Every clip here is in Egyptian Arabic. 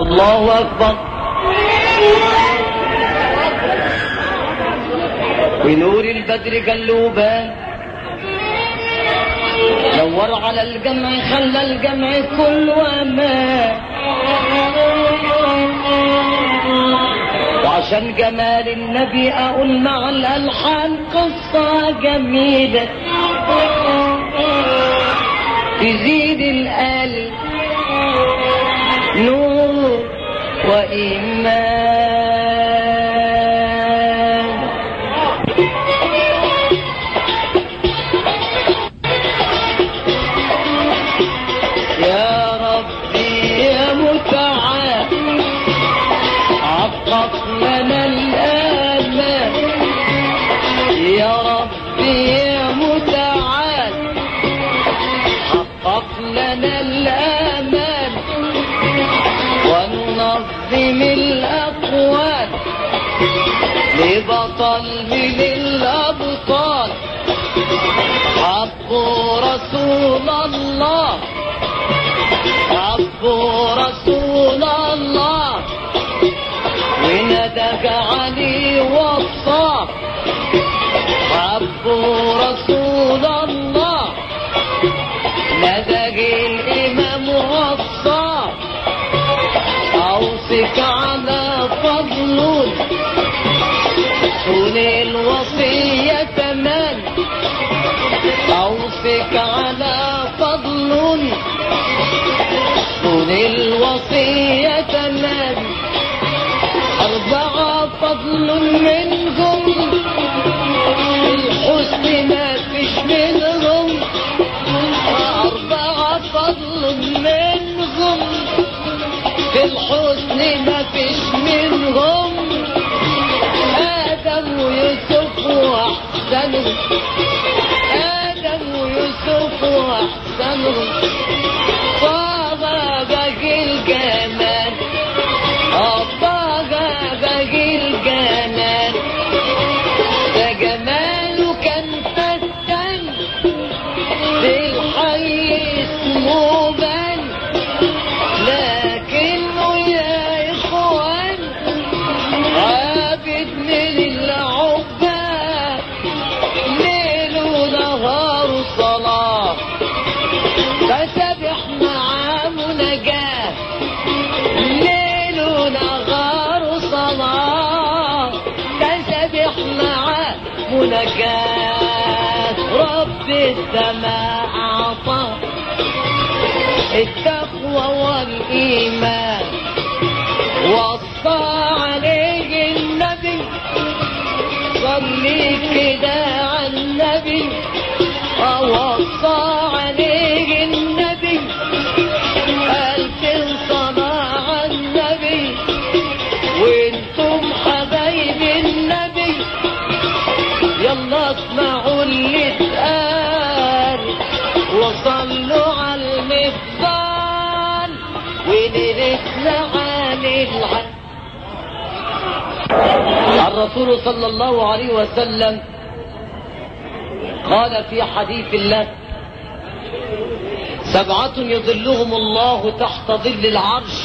الله أكبر ونور البدر قلوبان نور على الجمع خلى الجمع كله أمان وعشان جمال النبي أقول مع الألحان قصة جميلة تزيد القلب نور وإيمان يا ربي يا متعال عطف لنا الآمان يا ربي يا متعال حقق لنا الآمان وننظم الأقوال لبطل من الأبطال حق رسول الله حق رسول الله وندك علي وصاف حق رسول الله ندق الإمام وصاف أوصك على فضل كن الوصية تمام أوصك على فضل كن الوصية تمام أربعة فضل منهم الحسن ما فيش منهم أربعة فضل منهم في الحسن ما فيش منهم آدم ويوسف وأحسنهم آدم ويوسف وأحسنهم طه باقي الجمال طه باقي الجمال ده جماله كان فتن في الحي اسمه بن لكنه يا اخوان عابد من العباد ليل ونهار صلاة فسبح معاه منجاة ليل ونهار صلاة فسبح معاه منجاة رب السماء أعطاه التقوى والإيمان وصى عليه النبي صلي كده على النبي وصى عليه النبي ألف صلاة على النبي وانتم حبايب النبي يلا اسمعوا اللي اتقال وصلوا على المفضال ونرسنا عن العالم الرسول صلى الله عليه وسلم قال في حديث الله سبعة يظلهم الله تحت ظل العرش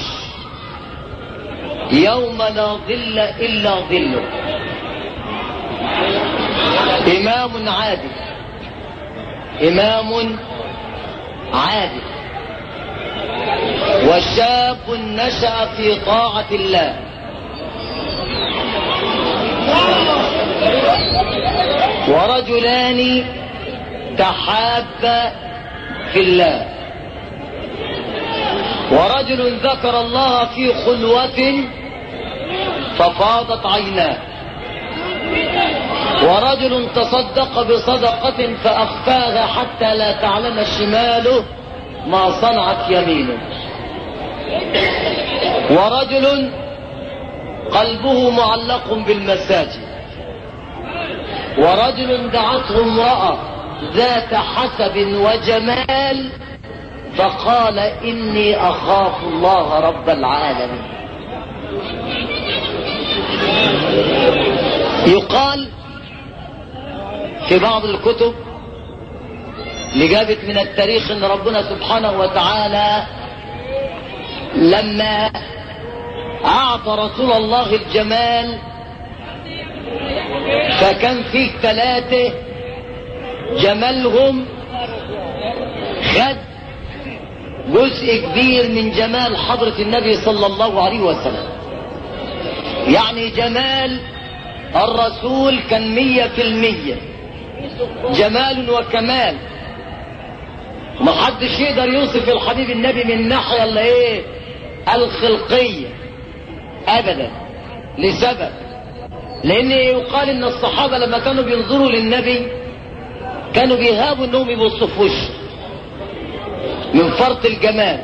يوم لا ظل إلا ظله إمام عادل إمام عادل وشاب نشأ في طاعة الله ورجلان تحابا في الله ورجل ذكر الله في خلوة ففاضت عيناه ورجل تصدق بصدقة فأخفاها حتى لا تعلم شماله ما صنعت يمينه ورجل قلبه معلق بالمساجد ورجل دعته امرأة ذات حسب وجمال فقال إني أخاف الله رب العالمين يقال في بعض الكتب اللي جابت من التاريخ ان ربنا سبحانه وتعالى لما اعطى رسول الله الجمال فكان فيه ثلاثة جمالهم خد جزء كبير من جمال حضرة النبي صلى الله عليه وسلم يعني جمال الرسول كان مية في المية جمال وكمال محدش يقدر يوصف الحبيب النبي من الناحية اللي ايه الخلقية ابدا لسبب لان يقال ان الصحابة لما كانوا بينظروا للنبي كانوا بيهابوا انهم يبصوا في وشه من فرط الجمال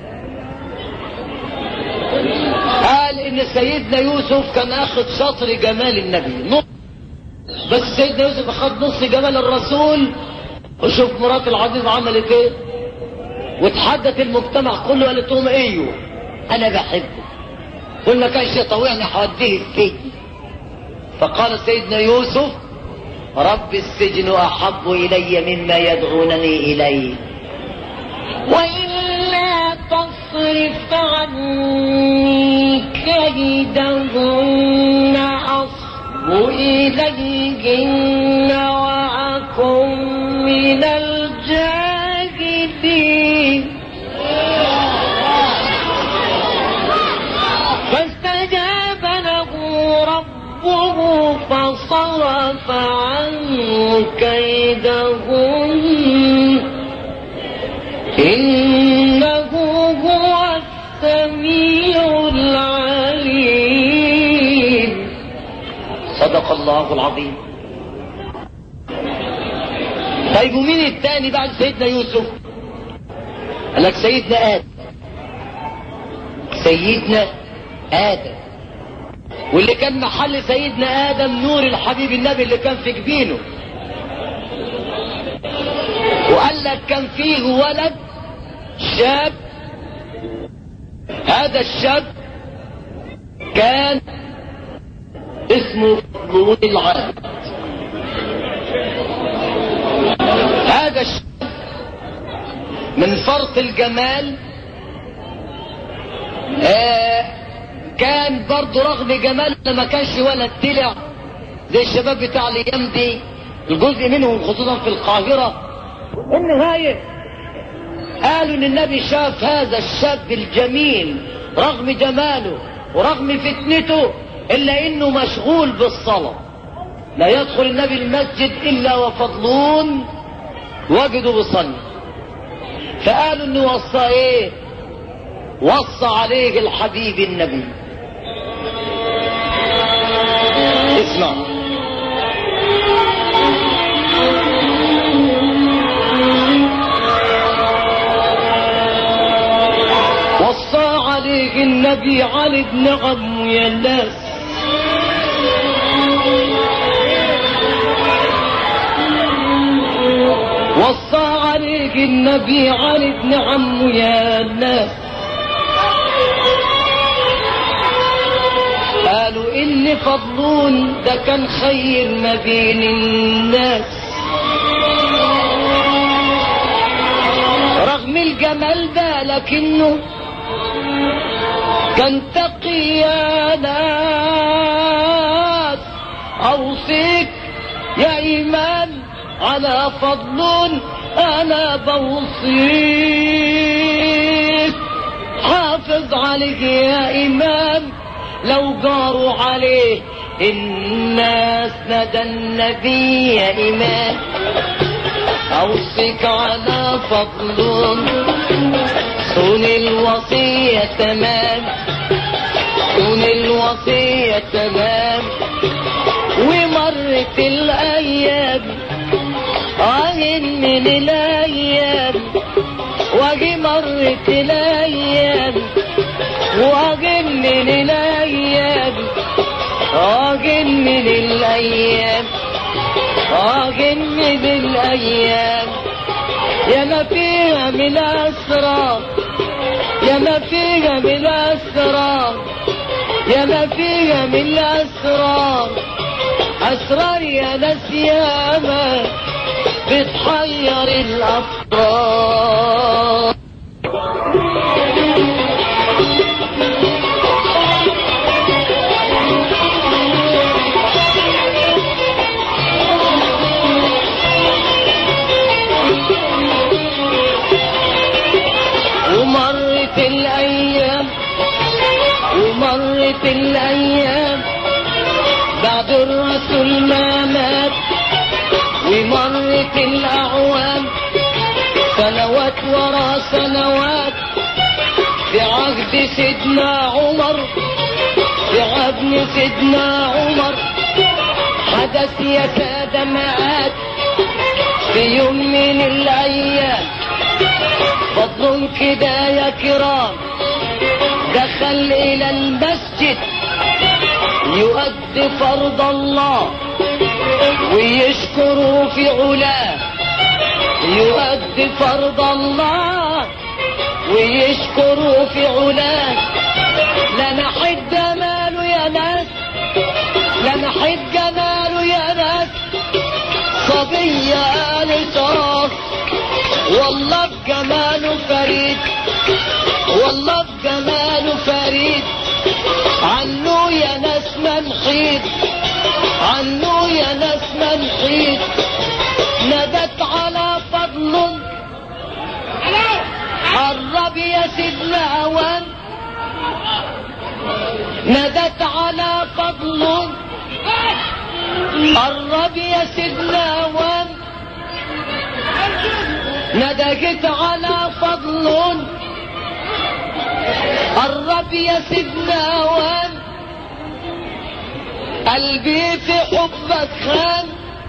قال ان سيدنا يوسف كان اخذ شطر جمال النبي نص بس سيدنا يوسف اخذ نص جمال الرسول وشوف مرات العزيز عملت ايه وتحدث المجتمع كله قالت لهم ايوه انا بحبه قلنا كانش يطوعني هوديه السجن فقال سيدنا يوسف رب السجن احب الي مما يدعونني اليه وإلا تصرف عني كيدهن أصب إليهن وأكن من الجاهلين فاستجاب له ربه فصرف عنه كيدهن إنه هو السميع العليم صدق الله العظيم طيب ومين الثاني بعد سيدنا يوسف قال لك سيدنا آدم سيدنا آدم واللي كان محل سيدنا آدم نور الحبيب النبي اللي كان في جبينه وقال لك كان فيه ولد شاب هذا الشاب كان اسمه فضلون العابد هذا الشاب من فرط الجمال آه كان برضه رغم جمال ما كانش ولد طلع زي الشباب بتاع الايام دي الجزء منهم خصوصا في القاهره النهايه قالوا ان النبي شاف هذا الشاب الجميل رغم جماله ورغم فتنته الا انه مشغول بالصلاة لا يدخل النبي المسجد الا وفضلون وجدوا بيصلي فقالوا انه وصى ايه وصى عليه الحبيب النبي اسمع وصى عليه النبي علي بن عم يا الناس وصى عليك النبي علي بن عم يا الناس قالوا ان فضلون ده كان خير ما بين الناس رغم الجمال ده لكنه كان تقي يا ناس اوصيك يا ايمان على فضل انا بوصيك حافظ عليك يا امام لو جاروا عليه الناس ندى النبي يا امام اوصيك على فضل صون الوصية تمام صون الوصية تمام ومرت الايام عين من الايام واجي مرت الايام واجي من الايام واجي من الايام واجي من الايام يا ما فيها من اسرار يا ما فيها من اسرار يا ما فيها من اسرار اسرار يا ناس ياما بتحير الافكار الايام ومرت الايام بعد الرسول ما مات ومرت الاعوام سنوات ورا سنوات في عهد سيدنا عمر في عهد سيدنا عمر حدث يا سادة مآت في يوم من الأيام فضل كده يا كرام دخل إلى المسجد يؤدي فرض الله ويشكره في علاه يؤدي فرض الله ويشكره في علاه لمحت جماله يا ناس لمحت جماله يا ناس صبية قالت راس والله بجماله فريد والله بجماله فريد عنه يا ناس منحيد عنه يا ناس منحيد ندت على فضل قرب يا سيدنا اوان ندت على فضل قرب يا سيدنا اوان ندجت على فضل قرب يا سيدنا اوان قلبي في حبك خان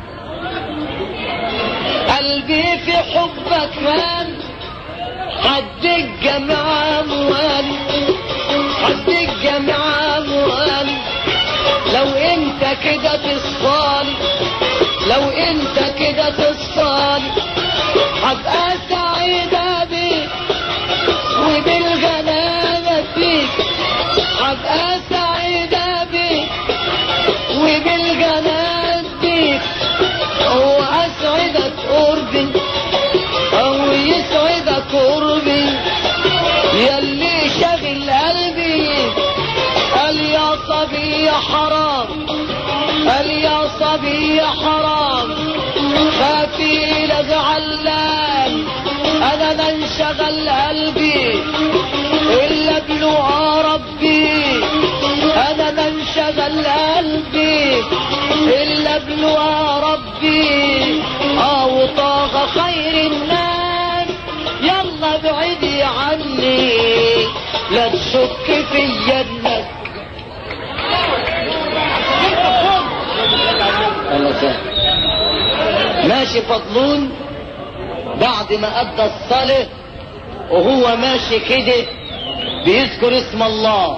قلبي في حبك خان حد الجمع اموال حد الجمع اموال لو انت كده تصفان لو انت كده تصفان هبقى سعيدة بيك وبالغلابة فيك هبقى سعيدة بيك وبالغلابة فيك واسعدك قربي او يسعدك قربي يلي شاغل قلبي قال يا صبي يا حرام قال يا صبي يا حرام خافي لك علان انا من شغل قلبي الا بلوى ربي انا من شغل قلبي الا بلوى ربي اه وطاغ خير الناس يلا ابعدي عني لا تشك في انك الله سهل ماشي فضلون بعد ما ادى الصلاة وهو ماشي كده بيذكر اسم الله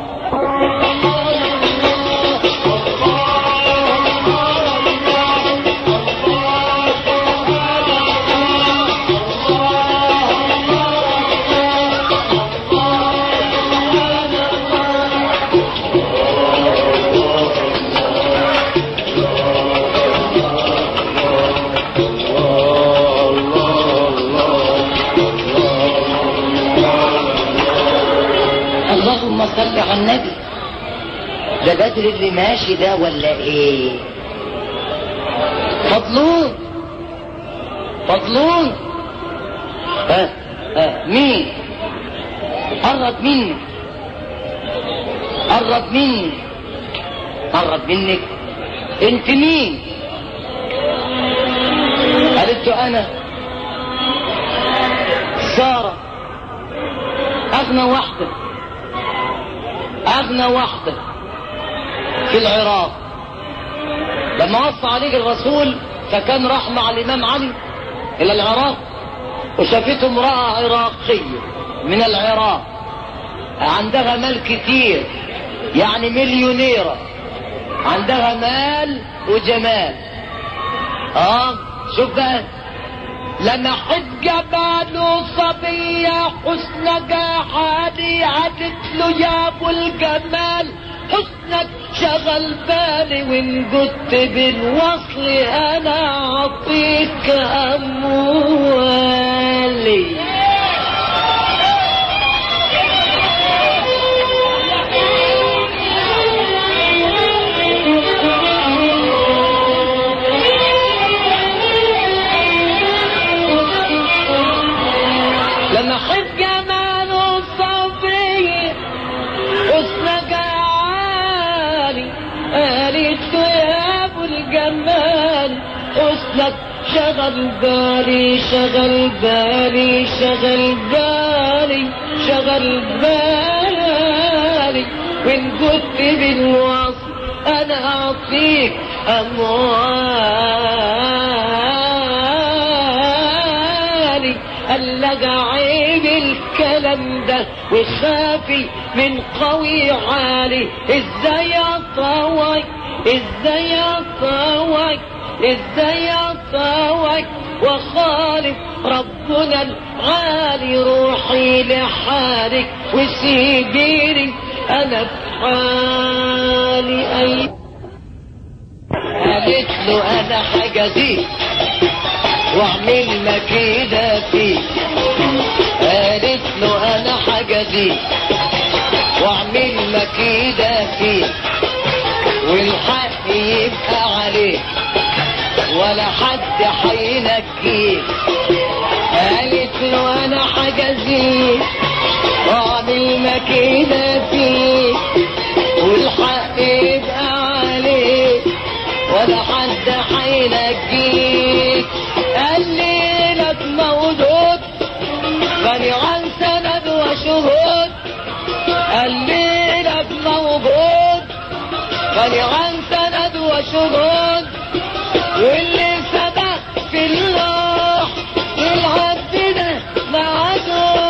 اللهم صل على النبي ده بدر اللي ماشي ده ولا ايه فضلون فضلون ها ها مين قرب مني قرب مني قرب منك انت مين قالت له انا سارة اغنى واحدة اغنى واحدة في العراق لما وصى عليك الرسول فكان راح مع الامام علي الى العراق وشافته امرأة عراقية من العراق عندها مال كتير يعني مليونيرة عندها مال وجمال اه شوف بقى لمحت جمال صبية حسن جحادي عدت له يا ابو الجمال حسنك شغل بالي وان كنت بالوصل انا اعطيك اموالي لما حب جمال الصبر حسنك شغل بالي شغل بالي شغل بالي شغل بالي وان كنت بالوصف انا اعطيك اموالي اللقى عيب الكلام ده وخافي من قوي عالي ازاي اطوك ازاي اطوك ازاي اطوك وخالف ربنا العالي روحي لحالك وسيبيني انا في حالي اي قالت له انا حجزيك واعمل مكيدة فيك قالت له انا حجزيك واعمل مكيدة فيك والحق يبقى عليك ولا حد حينجيك قالت له انا حجزيك واعمل مكيدة فيك والحق يبقى عليك ولا حد حينجيك قال لي لك موجود غني عن سند وشهود قال لي لك موجود غني عن سند وشهود واللي سبق في اللوح للعبد ده معدود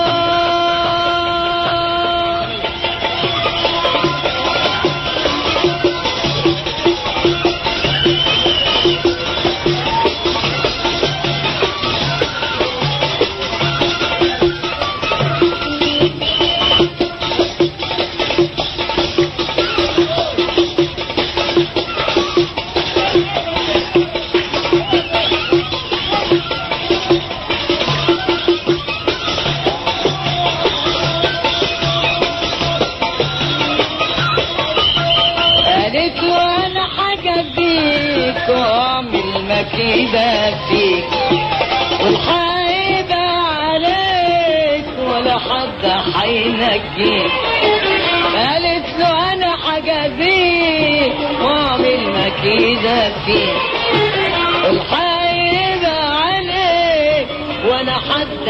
قالت له انا حاجة بيك واعمل مكيدة فيك والحايبة عليك ولا حد حينجيك قالت له انا حاجة بيك واعمل مكيدة فيك والحايبة عليك ولا حد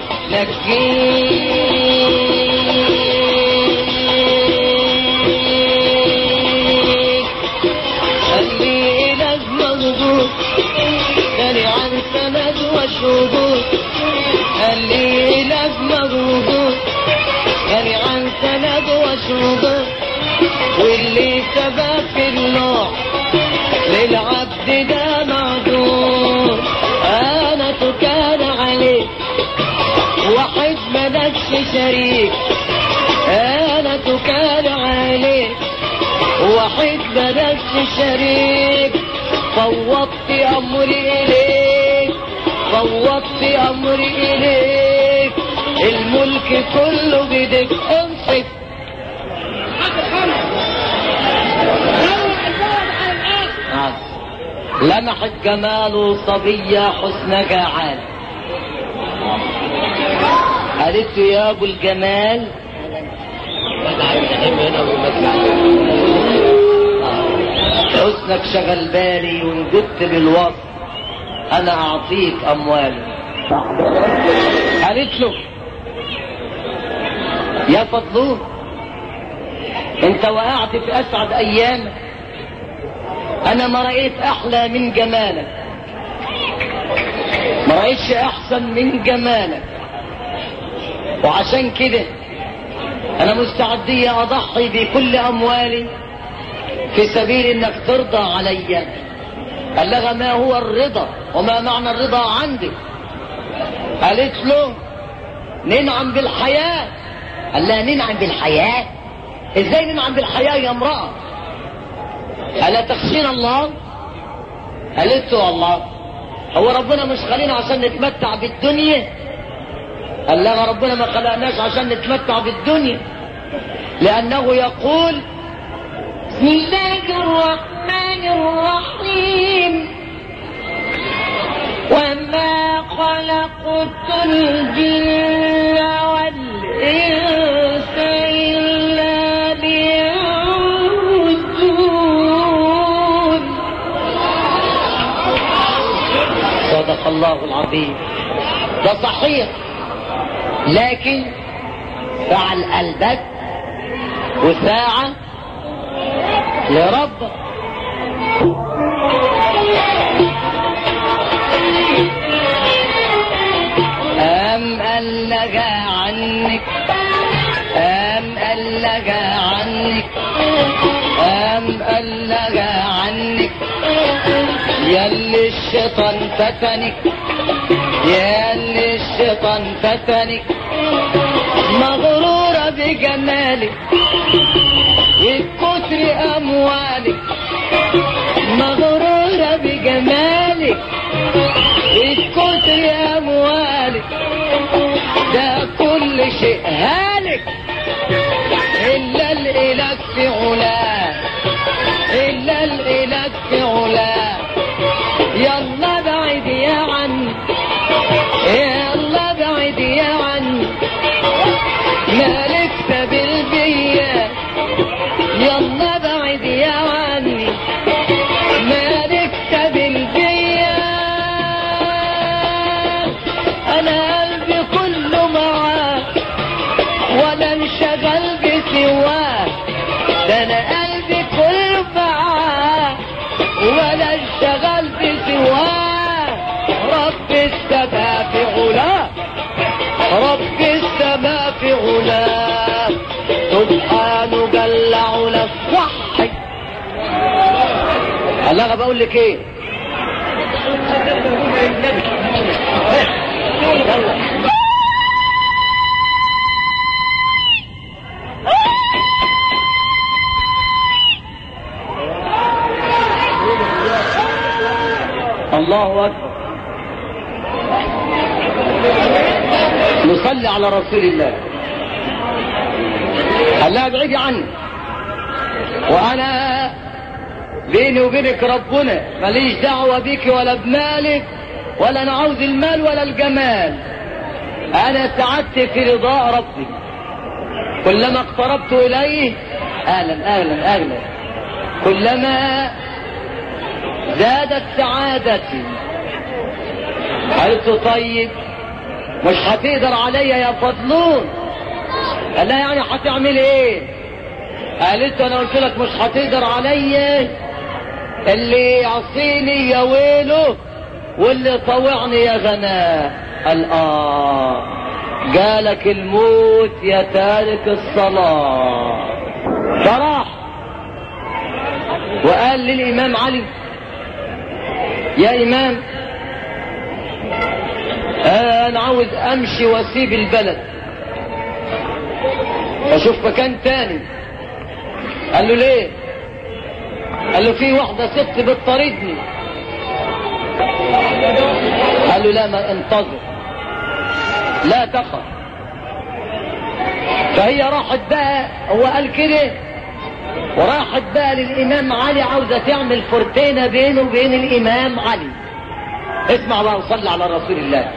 حينجيك خلي لك مغضوب داري عن سند وشهود خلي لك مغضوب داري عن سند وشهود واللي سبب في اللوح للعبد ده معدوم انا تكان عليه واحد ملكش شريك انا تكال عليك وحيد ملكش شريك فوضت امري اليك فوضت امري اليك الملك كله بيدك انصف نعم. لمحت جماله صبية حسن جعان قالت له يا ابو الجمال حسنك شغل بالي وانجدت بالوصف انا اعطيك اموالي قالت له يا فضلون انت وقعت في اسعد ايامك انا ما رأيت احلى من جمالك ما رأيتش احسن من جمالك وعشان كده انا مستعدية اضحي بكل اموالي في سبيل انك ترضى عليا قال لها ما هو الرضا وما معنى الرضا عندك قالت له ننعم بالحياة قال لها ننعم بالحياة ازاي ننعم بالحياة يا امرأة ألا تخشين الله قالت له الله هو ربنا مش خلينا عشان نتمتع بالدنيا قال لها ربنا ما خلقناش عشان نتمتع بالدنيا لأنه يقول بسم الله الرحمن الرحيم وما خلقت الجن والإنس إلا ليعبدون الله العظيم ده صحيح لكن فعل قلبك وساعة لربك أم ألغى عنك أم ألغى عنك أم ألغى عنك يلي الشيطان فتنك يلي الشيطان فتنك مغرورة بجمالك وبكتر أموالك مغرورة بجمالك وبكتر أموالك ده كل شيء هالك إلا الإله في علاه إلا الإله في علاه يلا بعد يا عني يلا بعد يا عني مالك سبيل بيا يلا بعد يا عني مالك سبيل بيا انا قلبي كله معاك ولا انشغل بسواك ده انا قلبي كله معاك ولا انشغل بسواك رب السماء في علاه رب السماء في علاه سبحانه جل علا وحي الله بقول لك ايه الله اكبر نصلي على رسول الله قال لها ابعدي عني وانا بيني وبينك ربنا ماليش دعوة بيك ولا بمالك ولا انا عاوز المال ولا الجمال انا سعدت في رضاء ربي كلما اقتربت اليه اهلا اهلا اهلا كلما زادت سعادتي قلت طيب مش هتقدر عليا يا فضلون قال لها يعني هتعمل ايه قالت له انا قلت لك مش هتقدر عليا اللي يعصيني يا ويله واللي يطوعني يا غناه قال اه جالك الموت يا تارك الصلاة فراح وقال للإمام علي يا إمام أنا عاوز أمشي وأسيب البلد أشوف مكان تاني قال له ليه قال له في واحدة ست بتطاردني قال له لا ما انتظر لا تخف فهي راحت بقى هو قال كده وراحت بقى للإمام علي عاوزة تعمل فرتينة بينه وبين الإمام علي اسمع بقى وصلي على رسول الله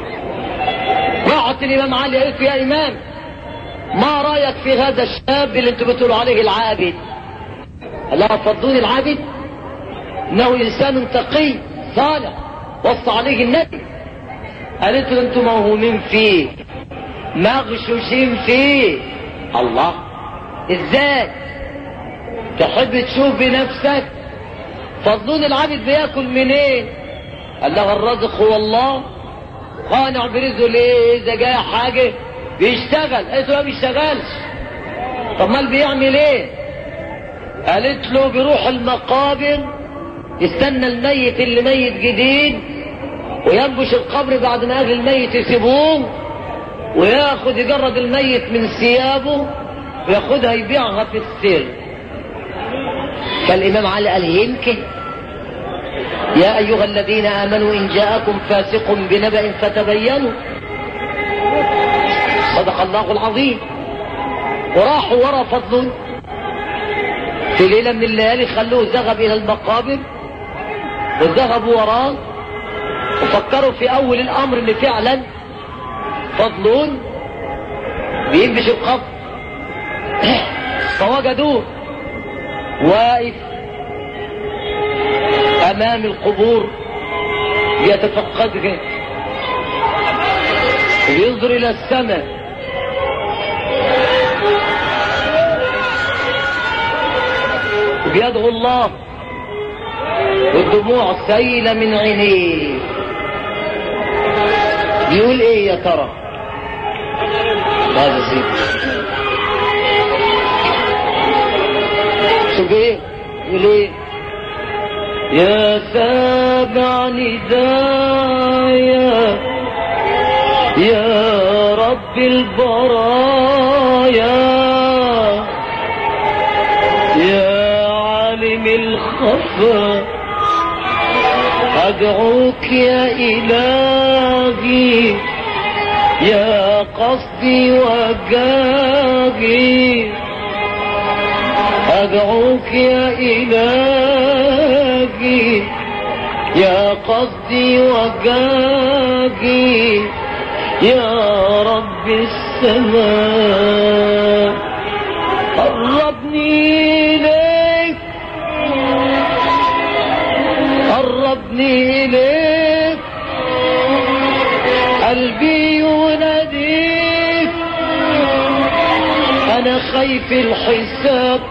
راحت الإمام علي قالت له يا إمام ما رأيك في هذا الشاب اللي انتوا بتقولوا عليه العابد قال لها فضوني العابد انه انسان تقي صالح وصى عليه النبي قالت له انتوا موهومين فيه مغشوشين فيه الله ازاي تحب تشوف بنفسك فضلون العابد بياكل منين قال لها الرزق هو الله قانع برزقه ليه اذا جاء حاجه بيشتغل قالت له ما بيشتغلش طب مال بيعمل ايه قالت له بيروح المقابر يستنى الميت اللي ميت جديد وينبش القبر بعد ما اهل الميت يسيبوه وياخد يجرد الميت من ثيابه وياخدها يبيعها في السر فالامام علي قال يمكن يا ايها الذين امنوا ان جاءكم فاسق بنبأ فتبينوا صدق الله العظيم وراحوا ورا فضل في ليلة من الليالي خلوه ذهب إلى المقابر وذهبوا وراه وفكروا في أول الأمر اللي فعلا فضلون بينبش القبر فوجدوه واقف أمام القبور بيتفقدها وينظر الى السماء وبيدعو الله والدموع سايلة من عينيه بيقول ايه يا ترى هذا سيدي شوف ايه يقول ايه يا سامع ندايا يا رب البرايا يا عالم الخفا أدعوك يا إلهي يا قصدي وجاهي أدعوك يا إلهي يا قصدي وجاهي يا رب السماء قربني إليك قربني إليك قلبي يناديك أنا خايف الحساب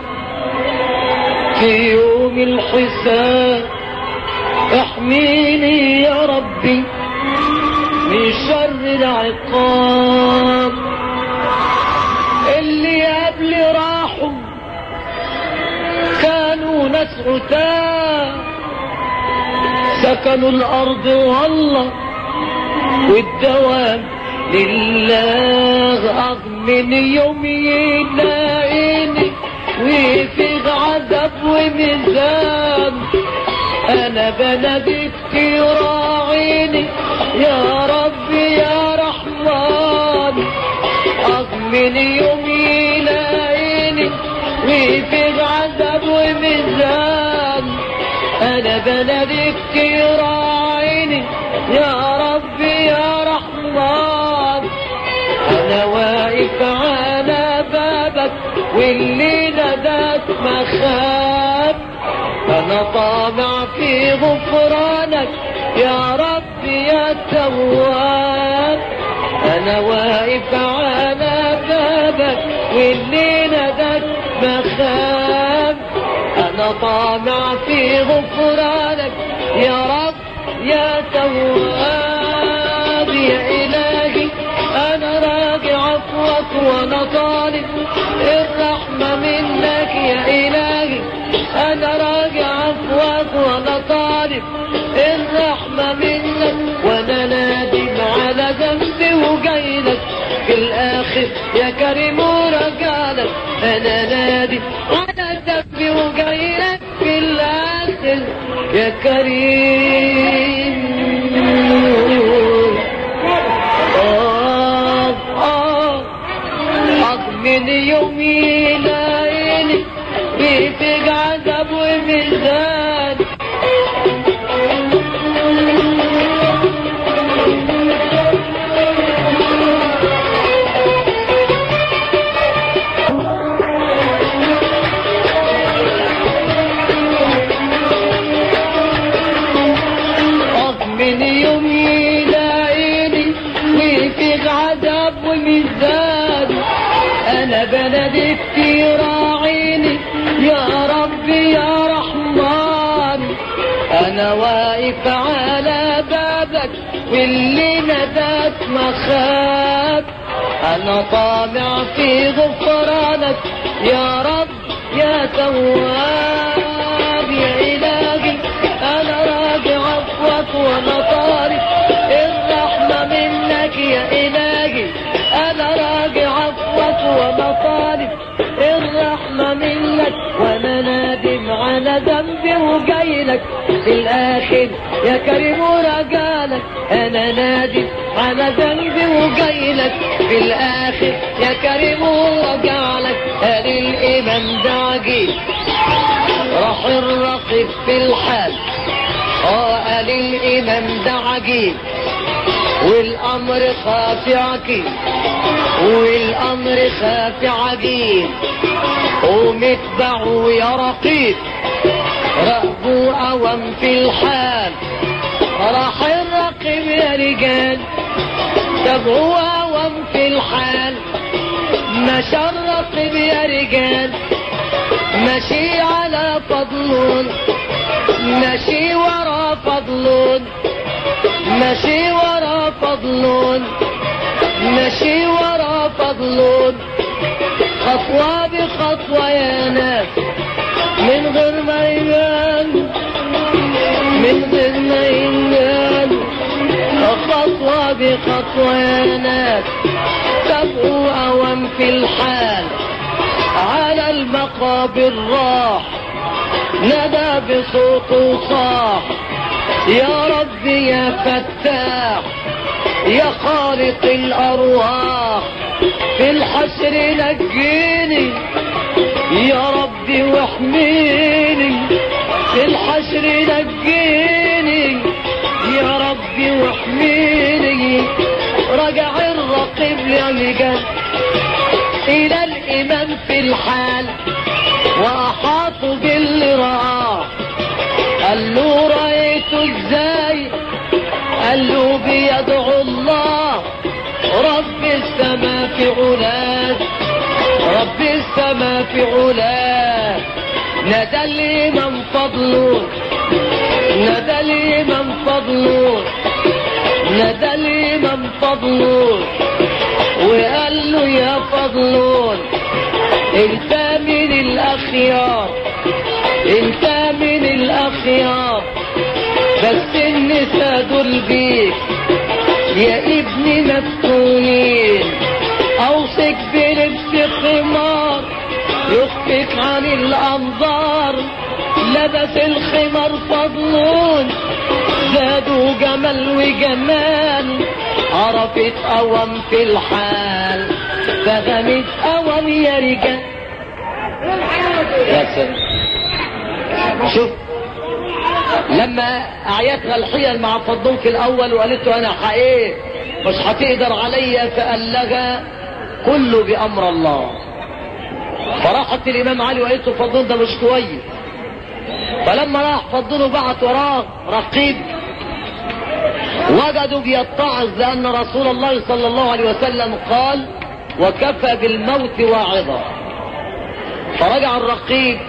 في يوم الحساب احميني يا ربي من شر العقاب اللي قبل راحوا كانوا ناس عتاه سكنوا الارض والله والدوام لله من يوم يلاقيني وفي عذاب وميزان انا بناديك تراعيني يا رب يا رحمن من يوم يلاقيني وفي عذاب وميزان انا بناديك تراعيني يا رب يا رحمن انا واقف على بابك واللي نداك مخاب انا طامع في غفرانك يا رب يا تواب انا واقف على بابك واللي نداك مخاب انا طامع في غفرانك يا رب يا تواب يا الهي انا راجع عفوك وانا طالب الرحمة منك يا الهي انا راجع عفوك وانا طالب الرحمة منك وانا نادم على ذنبي وجايلك في الاخر يا كريم ورجالك انا نادم على ذنبي وجايلك في الاخر يا كريم آه آه آه من يومي ليلي بيفق عذاب وميزان آه من يومي ليلي وفي عذاب وميزان انا بلدك تراعيني يا ربي يا رحمن انا واقف على بابك واللي نداك مخاب انا طامع في غفرانك يا رب يا تواب يا الهي انا راجع عفوك وانا طالب الرحمة منك يا الهي انا راجع عفوك وانا طالب الرحمة منك وانا نادم على ذنبي وجايلك في الاخر يا كريم ورجالك انا نادم على ذنبي وجايلك في الاخر يا كريم ورجالك قال الامام ده عجيب راح الرقيب في الحال اه قال الامام ده عجيب والامر خافي عجيب والامر خافي عجيب ومتبعوا يا رقيب راقبوا اوام في الحال راح رجال طب هو وم في الحال ما شرق يا رجال ماشي على فضلون ماشي ورا فضلون ماشي ورا فضلون ماشي ورا فضلون خطوة بخطوة يا ناس من غير ما يبان من غير ما يبان خطوة بخطوة يا ناس تبقوا أوام في الحال على المقابر راح ندى بصوته صاح يا رب يا فتاح يا خالق الأرواح في الحشر نجيني يا ربي واحميني في الحشر نجيني يا ربي واحميني رجع الرقيب يا مجد إلى الإمام في الحال وأحاط باللي رآه قال له رأيته ازاي قال له بيدعو الله رب السماء في علاه رب السماء في علاه ندى الإمام فضله ندى الإمام فضله ندى الإمام فضله وقال له يا فضلون انت من الأخيار انت من الأخيار بس النساء دول بيك يا ابني مفتونين اوصك بلبس خمار يخفيك عن الانظار لبس الخمار فضلون زادوا جمال وجمال عرفت اوام في الحال فغمت اوام يا رجال يا سلام شوف لما اعيتها الحيل مع فضون في الاول وقالت له انا حقيقي مش هتقدر عليا فقال لها كله بامر الله فراحت الامام علي وقالت له فضون ده مش كويس فلما راح فضون وبعت وراه رقيب وجدوا بيتعظ لان رسول الله صلى الله عليه وسلم قال وكفى بالموت واعظا فرجع الرقيب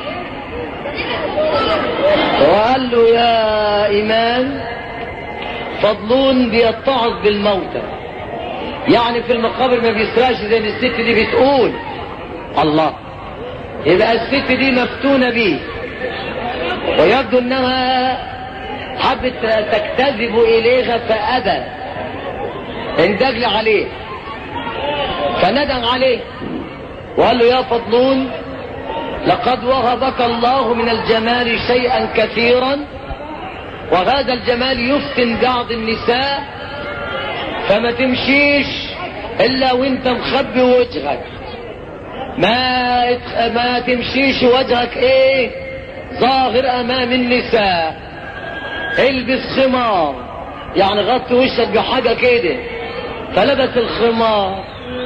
وقال له يا إمام فضلون بيتعظ بالموتى يعني في المقابر ما بيسراش زي ما الست دي بتقول الله يبقى الست دي مفتونة بيه ويبدو انها حبت تجتذب اليها فابى اندجل عليه فندم عليه وقال له يا فضلون لقد وهبك الله من الجمال شيئا كثيرا وهذا الجمال يفتن بعض النساء فما تمشيش الا وانت مخبي وجهك ما ما تمشيش وجهك ايه ظاهر امام النساء البس خمار يعني غطي وشك بحاجة كده فلبس الخمار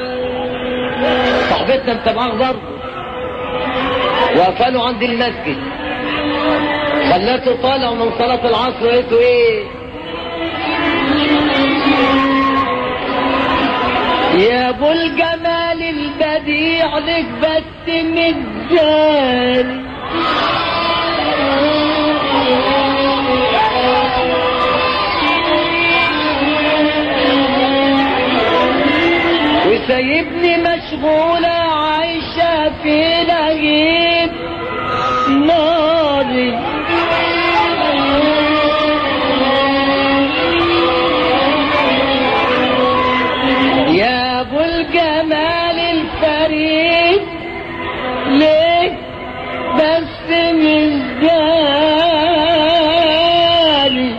صاحبتنا متابعاه برضه وقفلوا عند المسجد خلاته طالع من صلاة العصر وقالته ايه يا ابو الجمال البديع لك بس مجاني وسايبني مشغولة عايشة في لهيب ناري يا ابو الجمال الفريد ليه بس من جالي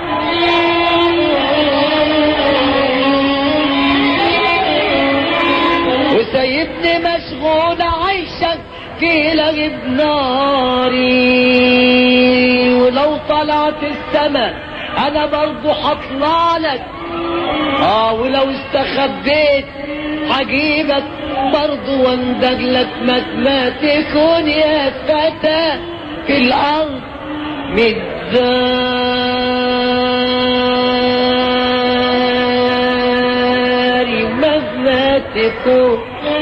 وسايبني مشغول عايشة في لغب ناري ولو طلعت السما انا برضو هطلع لك اه ولو استخبيت هجيبك برضو واندج لك ما تكون يا فتى في الارض الكون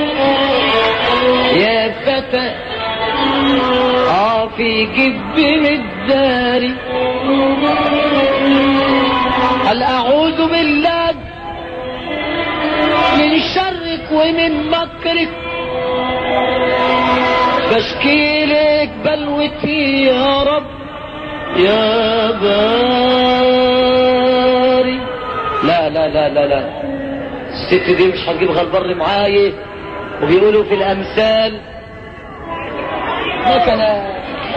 يا فتى اه في جب الداري هل اعوذ بالله من شرك ومن مكرك بشكيلك بلوتي يا رب يا باري لا لا لا لا لا الست دي مش هتجيبها البر معايا وبيقولوا في الامثال لكن انا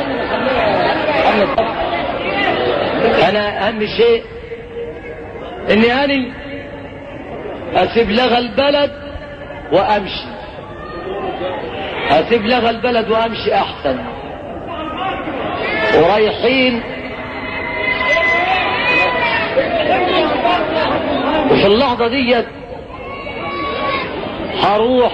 انا اهم شيء اني اني اسيب لغى البلد وامشي اسيب لغى البلد وامشي احسن ورايحين وفي اللحظة ديت هروح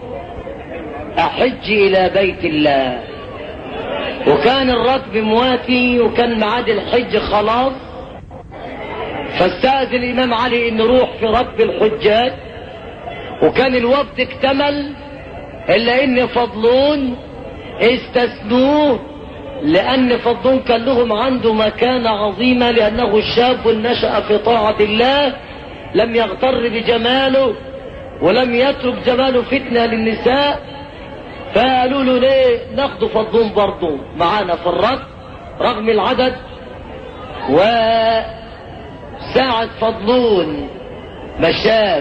احج الى بيت الله وكان الركب مواتي وكان ميعاد الحج خلاص فاستأذن الامام علي ان نروح في ركب الحجاج وكان الوفد اكتمل الا ان فضلون استثنوه لان فضلون كان لهم عنده مكانة عظيمة لانه شاب نشأ في طاعة الله لم يغتر بجماله ولم يترك جماله فتنة للنساء فقالوا له ليه ناخده فضلون برضه معانا في الركب رغم العدد وساعة فضلون مشاف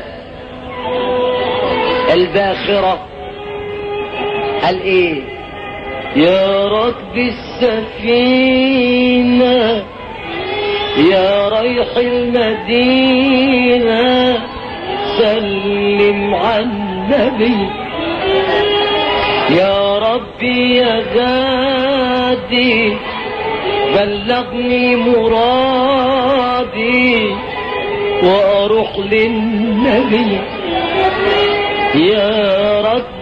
الباخرة قال ايه يا ركب السفينة يا ريح المدينة سلم على النبي يا ربي يا غادي بلغني مرادي واروح للنبي يا رب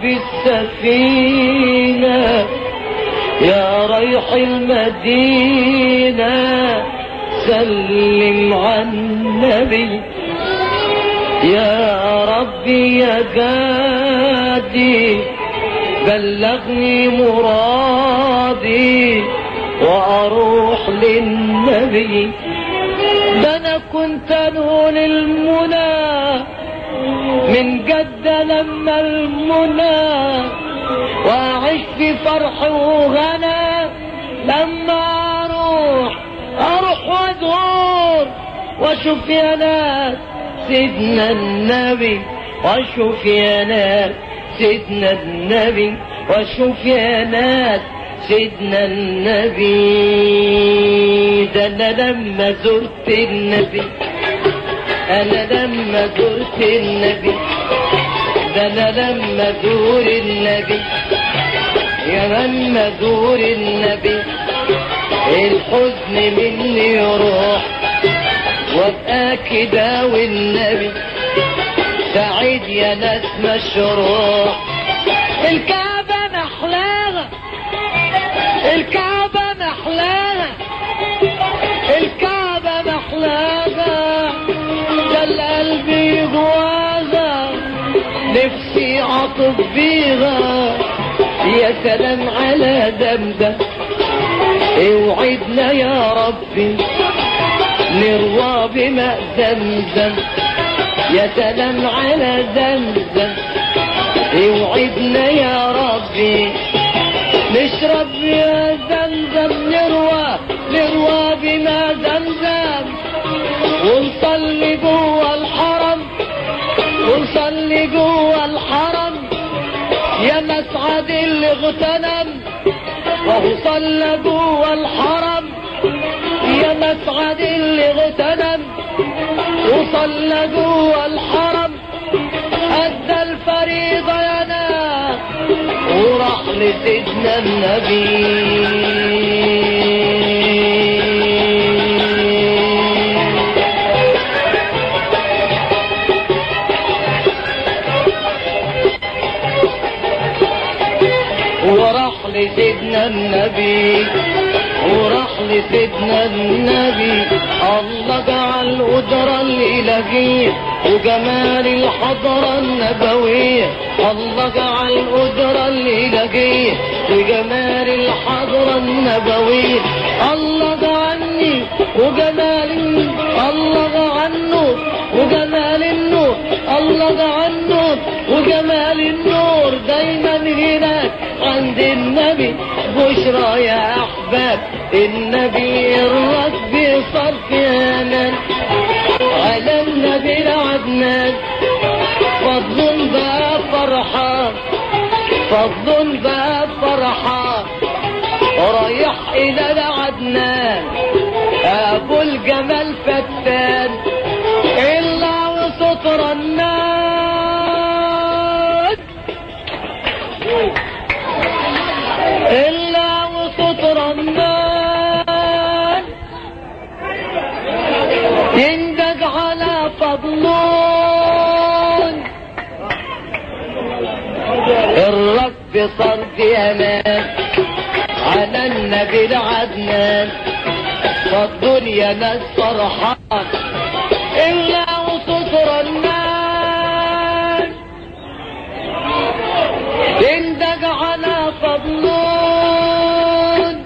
السفينة يا ريح المدينة سلم على النبي يا ربي يا جادي بلغني مرادي واروح للنبي ده انا كنت نقول المنى من جد لما المنى واعيش في فرح وغنى لما اروح اروح وادور واشوف يا ناس سيدنا النبي واشوف يا ناس سيدنا النبي واشوف يا ناس سيدنا النبي ده انا لما زرت النبي انا لما زرت النبي ده انا لما زور النبي يا لما زور النبي الحزن مني يروح وابقى كده والنبي سعيد يا ناس مشروع الكعبة محلاها الكعبة محلاها الكعبة محلاها ده القلب جواها نفسي عطف بيها يا سلام على دمدم اوعدنا يا ربي نروى بماء زمزم يا سلام على زمزم اوعدنا يا ربي نشرب يا زمزم نروى نروى بما زمزم ونصلي جوه الحرم ونصلي جوه الحرم يا مسعد اللي اغتنم وهو صلى جوه الحرم يا مسعد اللي اغتنم وصلى جوه الحرم ادى الفريضه يا ناس وراح لسيدنا النبي وراح لسيدنا النبي وراح لسيدنا النبي الله جعل قدرة الإلهية وجمال الحضرة النبوية الله جعل القدرة الإلهية وجمال الحضرة النبوية الله جعلني وجمال الله جعله وجمال النور الله جعل النور وجمال النور دايما هناك عند النبي بشرى يا احباب النبي الرب صرف امان على النبي العدنان فضل بقى فرحان فضل بقى فرحان رايح الى العدنان ابو الجمال فتان الا وسطر الناس الا وسطر الناس يندق على فضلون الرب صار في امان على النبي العدنان فضل يا ناس فرحان الا وسطر الناس يندق على فضلون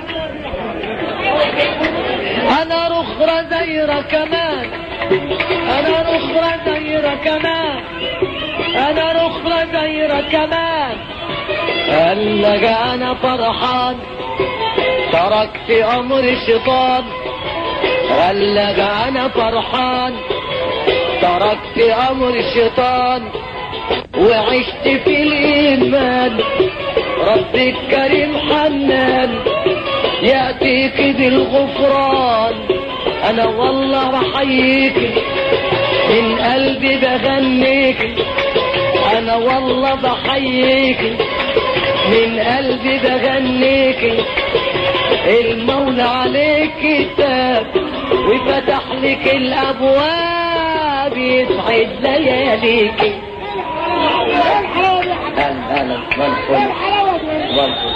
انا رخرة دايرة كمان انا رخرة دايرة كمان انا رخرة دايرة كمان قال لك انا فرحان تركت امر الشيطان قال لك انا فرحان تركت امر الشيطان وعشت في الايمان رب الكريم حنان ياتيك بالغفران انا والله بحييك من قلبي بغنيك انا والله بحييك من قلبي بغنيك المولى عليك كتاب وفتح لك الابواب يسعد لياليك اهلا اهلا والفل والفل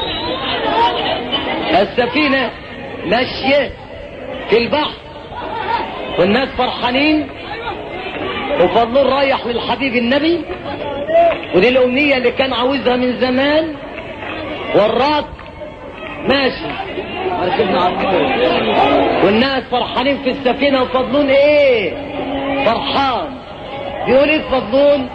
السفينة ماشية في البحر والناس فرحانين وفضلون رايح للحبيب النبي ودي الأمنية اللي كان عاوزها من زمان والراك ماشي ركبنا على الموت. والناس فرحانين في السفينة وفضلون ايه فرحان بيقول ايه فضلون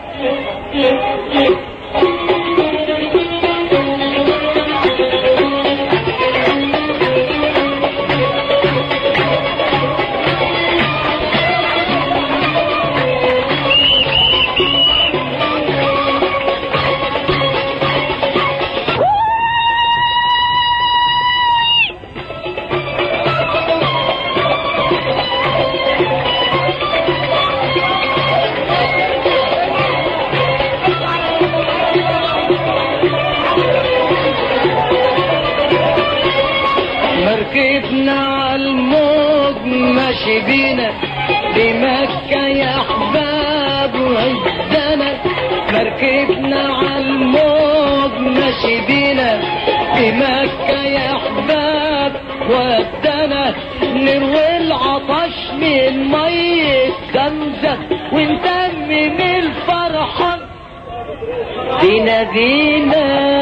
مركبنا على الموج ماشي بينا لمكة يا احباب وعزنا مركبنا على الموج ماشي بينا لمكة يا احباب ودنا نروي العطش من مية زمزم ونتمم الفرحة بينا بينا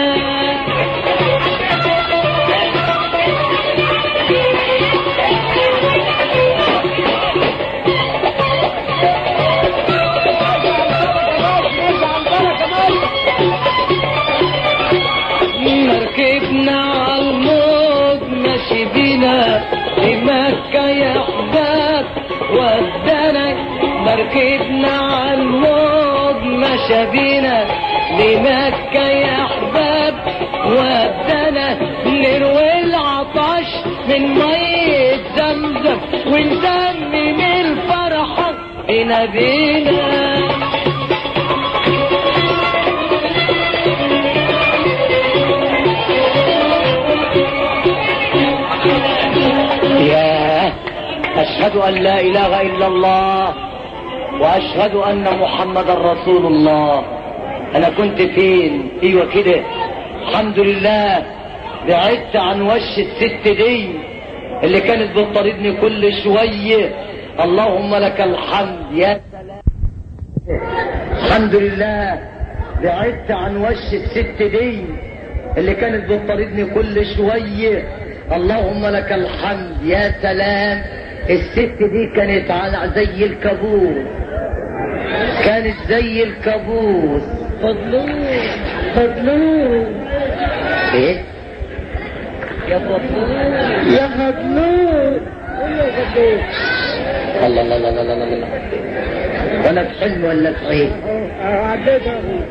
مركبنا على الموج ماشي بينا لمكة يا احباب ودانا مركبنا على الموج ماشي بينا لمكة يا احباب ودانا نروي العطش من مية زمزم ونسمم الفرحة بينا بينا ياه أشهد أن لا إله إلا الله وأشهد أن محمد رسول الله أنا كنت فين أيوة كده الحمد لله بعدت عن وش الست دي اللي كانت بتطاردني كل شوية اللهم لك الحمد يا سلام الحمد لله بعدت عن وش الست دي اللي كانت بتطاردني كل شوية اللهم لك الحمد يا سلام الست دي كانت على زي الكابوس كانت زي الكابوس فضلون فضلون ايه يا فضلون يا فضلون قول له فضلون الله الله الله الله الله الله وانا في حلم ولا في ايه عديت ابوك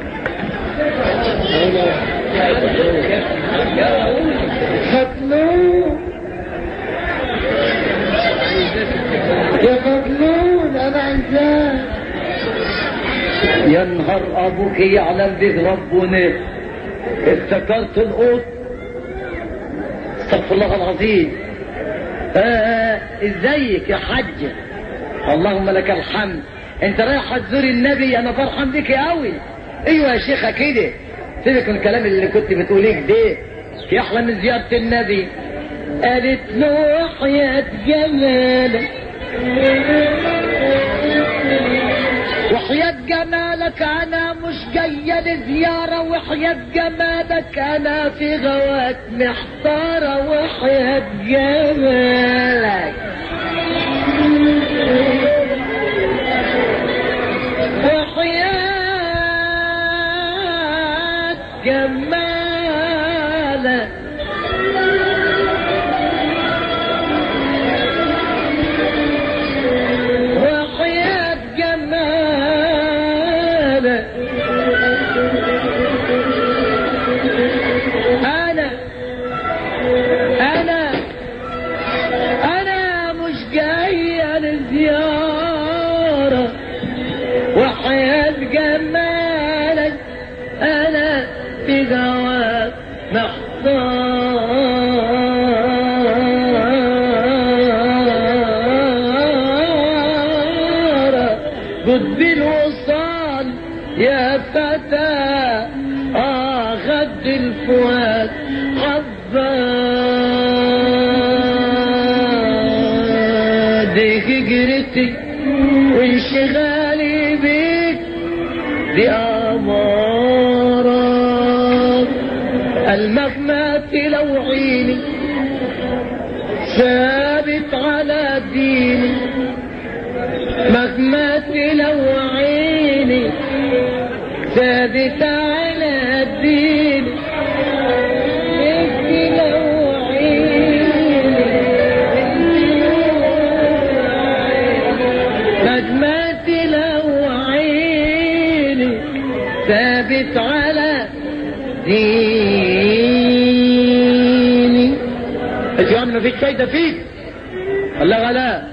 فضلون يا فضلون انا عايزاه يا نهار ابوك يعلم به ربنا افتكرت القط استغفر الله العظيم آه ازيك يا حجة اللهم لك الحمد انت رايح تزور النبي انا فرحان بك قوي ايوه يا شيخه كده سيبك من الكلام اللي كنت بتقوليه ده في احلى من زيارة النبي قالت له وحياة جمالك وحياة جمالك انا مش جاية لزيارة وحياة جمالك انا في غواك محتارة وحياة جمالك وحياة جمالك وحياة جمالك أنا أنا أنا مش جاية لزيارة وحياة جمالك أنا في جواب محتار قد الوصال يا فتى آه غد الفؤاد عباد هجرتي وانشغالي بيك دي أمارات المغمات لو عيني ثابت على ديني مغمات لو عيني ثابت على ديني انت لو عيني نجمات لو عيني ثابت على ديني انت يا عم مفيش فايدة فيك الله غلا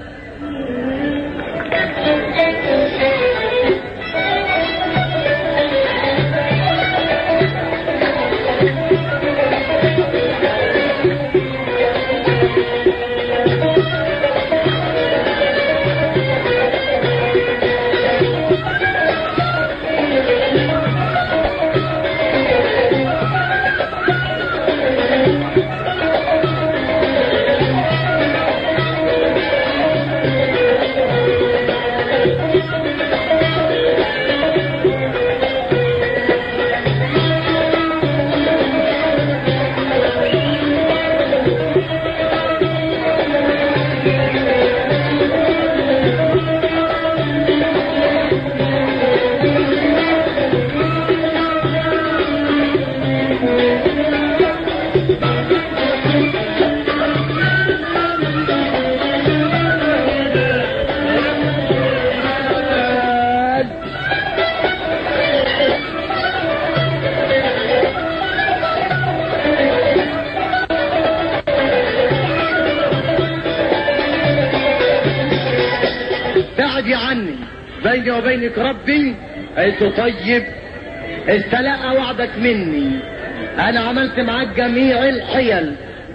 بعدي عني بيني وبينك ربي حيث طيب استلقى وعدك مني انا عملت معاك جميع الحيل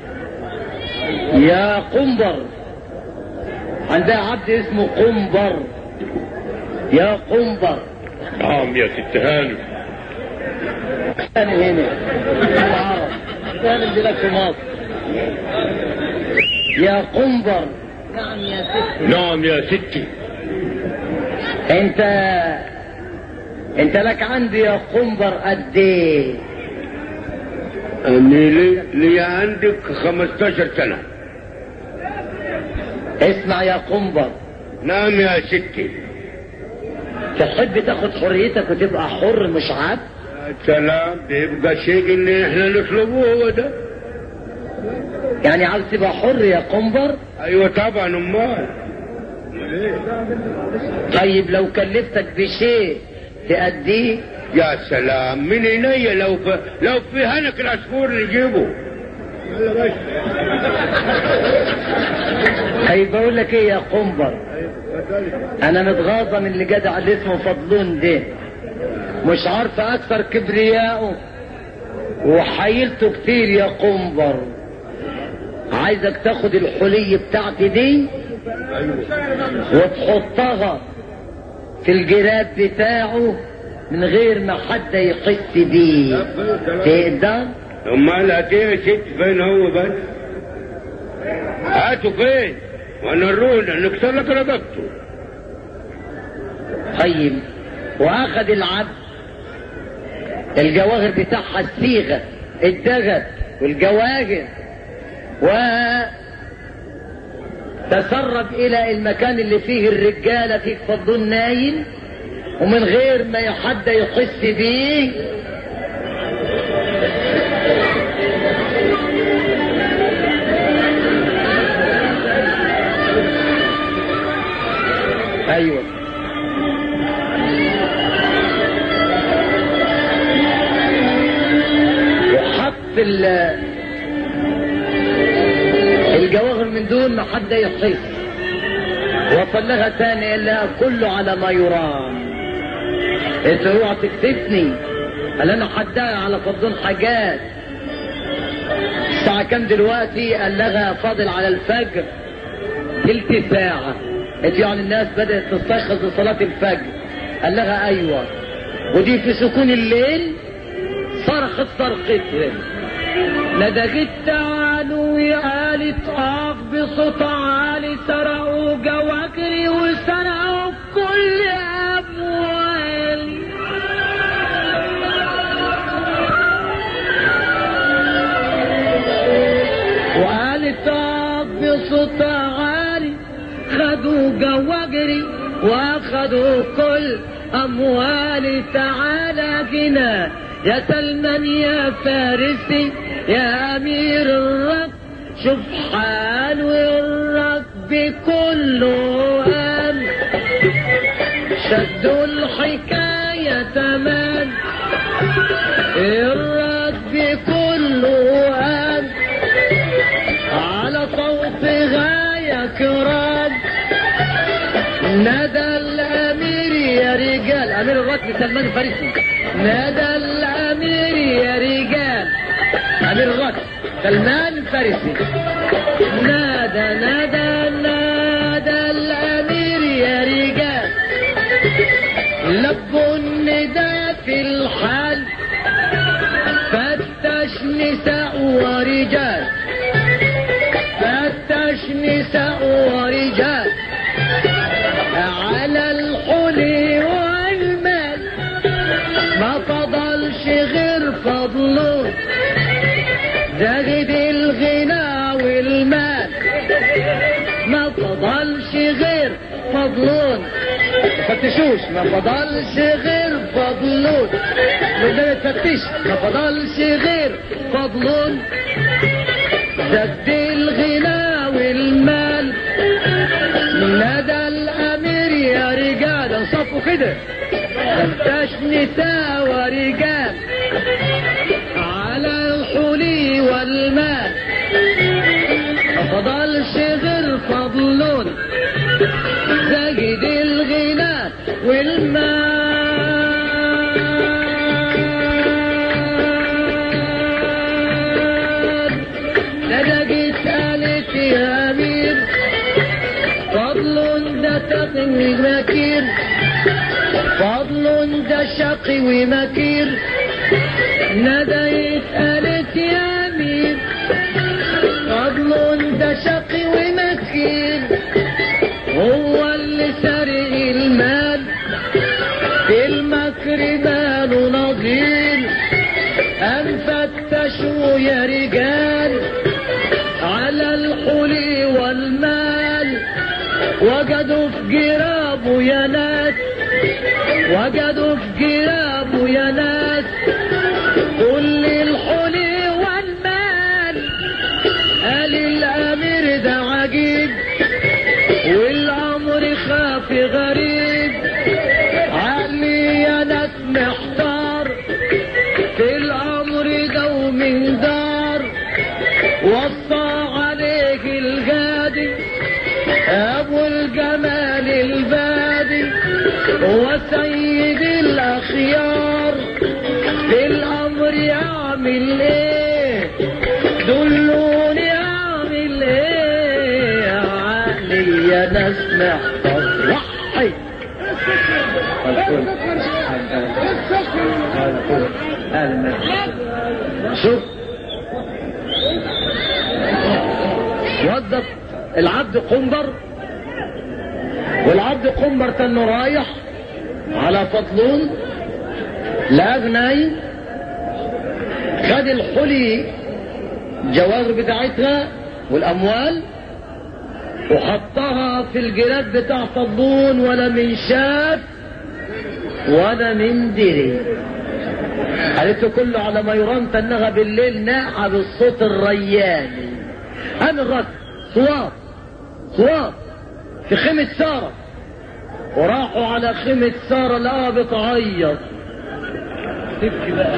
يا قنبر عندها عبد اسمه قنبر يا قنبر نعم يا ست هانم انا هنا العرب انا لك في مصر يا قنبر نعم يا ست نعم يا ستي انت انت لك عندي يا قنبر قد ايه اني لي, لي عندك 15 سنة اسمع يا قنبر نعم يا ستي تحب تاخد حريتك وتبقى حر مش عبد يا سلام ده يبقى شيء اللي احنا نطلبوه هو ده يعني عاوز تبقى حر يا قنبر ايوه طبعا امال طيب لو كلفتك بشيء تأديه يا سلام من عينيا لو في لو في هنك العصفور نجيبه يلا بس طيب بقول لك ايه يا قنبر انا متغاظة من اللي جدع اللي اسمه فضلون ده مش عارفة اكثر كبرياءه وحيلته كتير يا قنبر عايزك تاخد الحلي بتاعتي دي وتحطها في الجراب بتاعه من غير ما حد يحس بيه تقدر امال هاتيه يا ست فين هو بس هاتوا فين وانا نروح نكسر لك رقبته طيب واخد العبد الجواهر بتاعها الصيغة الدغل والجواهر و تسرب الى المكان اللي فيه الرجالة فيه فضل نايم ومن غير ما حد يحس بيه ايوه وحط ال الجواهر من دون ما حد يحس وصلها تاني الا كله على ما يرام انت اوعى تكتفني قال انا حدها على فضل حاجات الساعة كام دلوقتي قال لها فاضل على الفجر تلت ساعة انت يعني الناس بدأت تستيقظ لصلاة الفجر قال لها ايوه ودي في سكون الليل صرخت صرختها ندغت تعالوا يا قالت اخ بصوت عالي سرقوا جواكري وسرقوا كل اموالي وقالت اخ بصوت عالي خدوا جواجري واخدوا كل اموالي تعالى جنا يا سلمان يا فارسي يا امير الرب شوف حاله الرب كله قام شدوا الحكاية تمام الرب كله قام على صوت غاية كرام نادى الامير يا رجال امير الركب سلمان الفارسي نادى الامير يا رجال امير الركب سلمان الفارسي نادى نادى نادى الامير يا رجال لبوا النداء في الحال فتش نساء ورجال فتش نساء ورجال على الحلي والمال ما فضلش غير فضله زاهد الغنى والمال ما فضلش غير فضلون فتشوش ما فضلش غير فضلون بدنا تفتش ما فضلش غير فضلون زاد الغنى والمال نادى الامير يا رجال انصفوا كده فتش نساء ورجال على الحلي والمال ما فضلش غير فضلون زايد الغنى والمال لدقت قالت يا امير فضل ده تقي ومكير فضل ده شقي ومكير نديت قالت يا امير فضل ده شقي ومكير هو اللي سرق المال المكر وجدوا في جرابه يا ناس وجدوا في جرابه يا ناس كل الحلي والمال قال الامير ده عجيب والامر خاف غريب علي يا ناس محتار في الامر ده ومن دار وصى عليه الغادي ابو الجمال البادي وسيد الاخيار في الامر يعمل ايه دلوني اعمل ايه يا عقلي يا ناس محتار وحي شوف وظف العبد قنبر والعبد قنبر كان رايح على فضلون لاغني خد الحلي الجواهر بتاعتها والاموال وحطها في الجراد بتاع فضلون ولا من شاف ولا من دري قالت له كله على ما يرام تنغى بالليل ناحى بالصوت الرياني قام الرجل صواب صواب في خيمة سارة وراحوا على خيمة سارة لقاها بتعيط تبكي بقى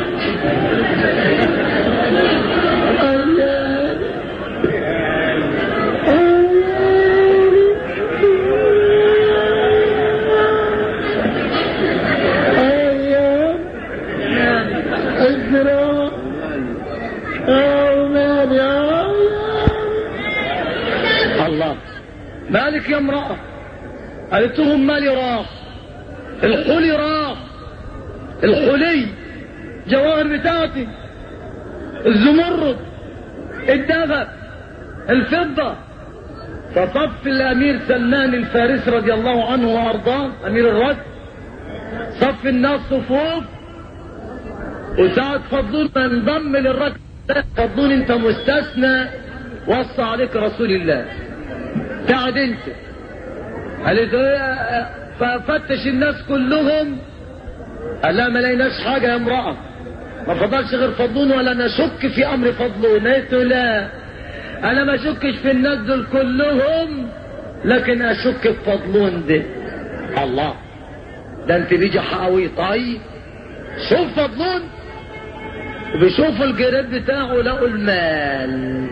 الله مالك يا امرأة قالت لهم مالي راح الحلي راح الحلي جواهر بتاعتي الزمرد الذهب الفضة فصف الامير سلمان الفارسي رضي الله عنه وارضاه امير الرد صف الناس صفوف وساعة فضلون ما انضم للركب فضلون انت مستثنى وصى عليك رسول الله تعد انت قالت له ففتش الناس كلهم قال لا ما لقيناش حاجة يا امرأة ما فضلش غير فضلون ولا نشك في امر فضلون قالت له لا انا ما اشكش في الناس دول كلهم لكن اشك في فضلون ده الله ده انت بيجي حقوي طيب شوف فضلون وبيشوفوا الجراد بتاعه لقوا المال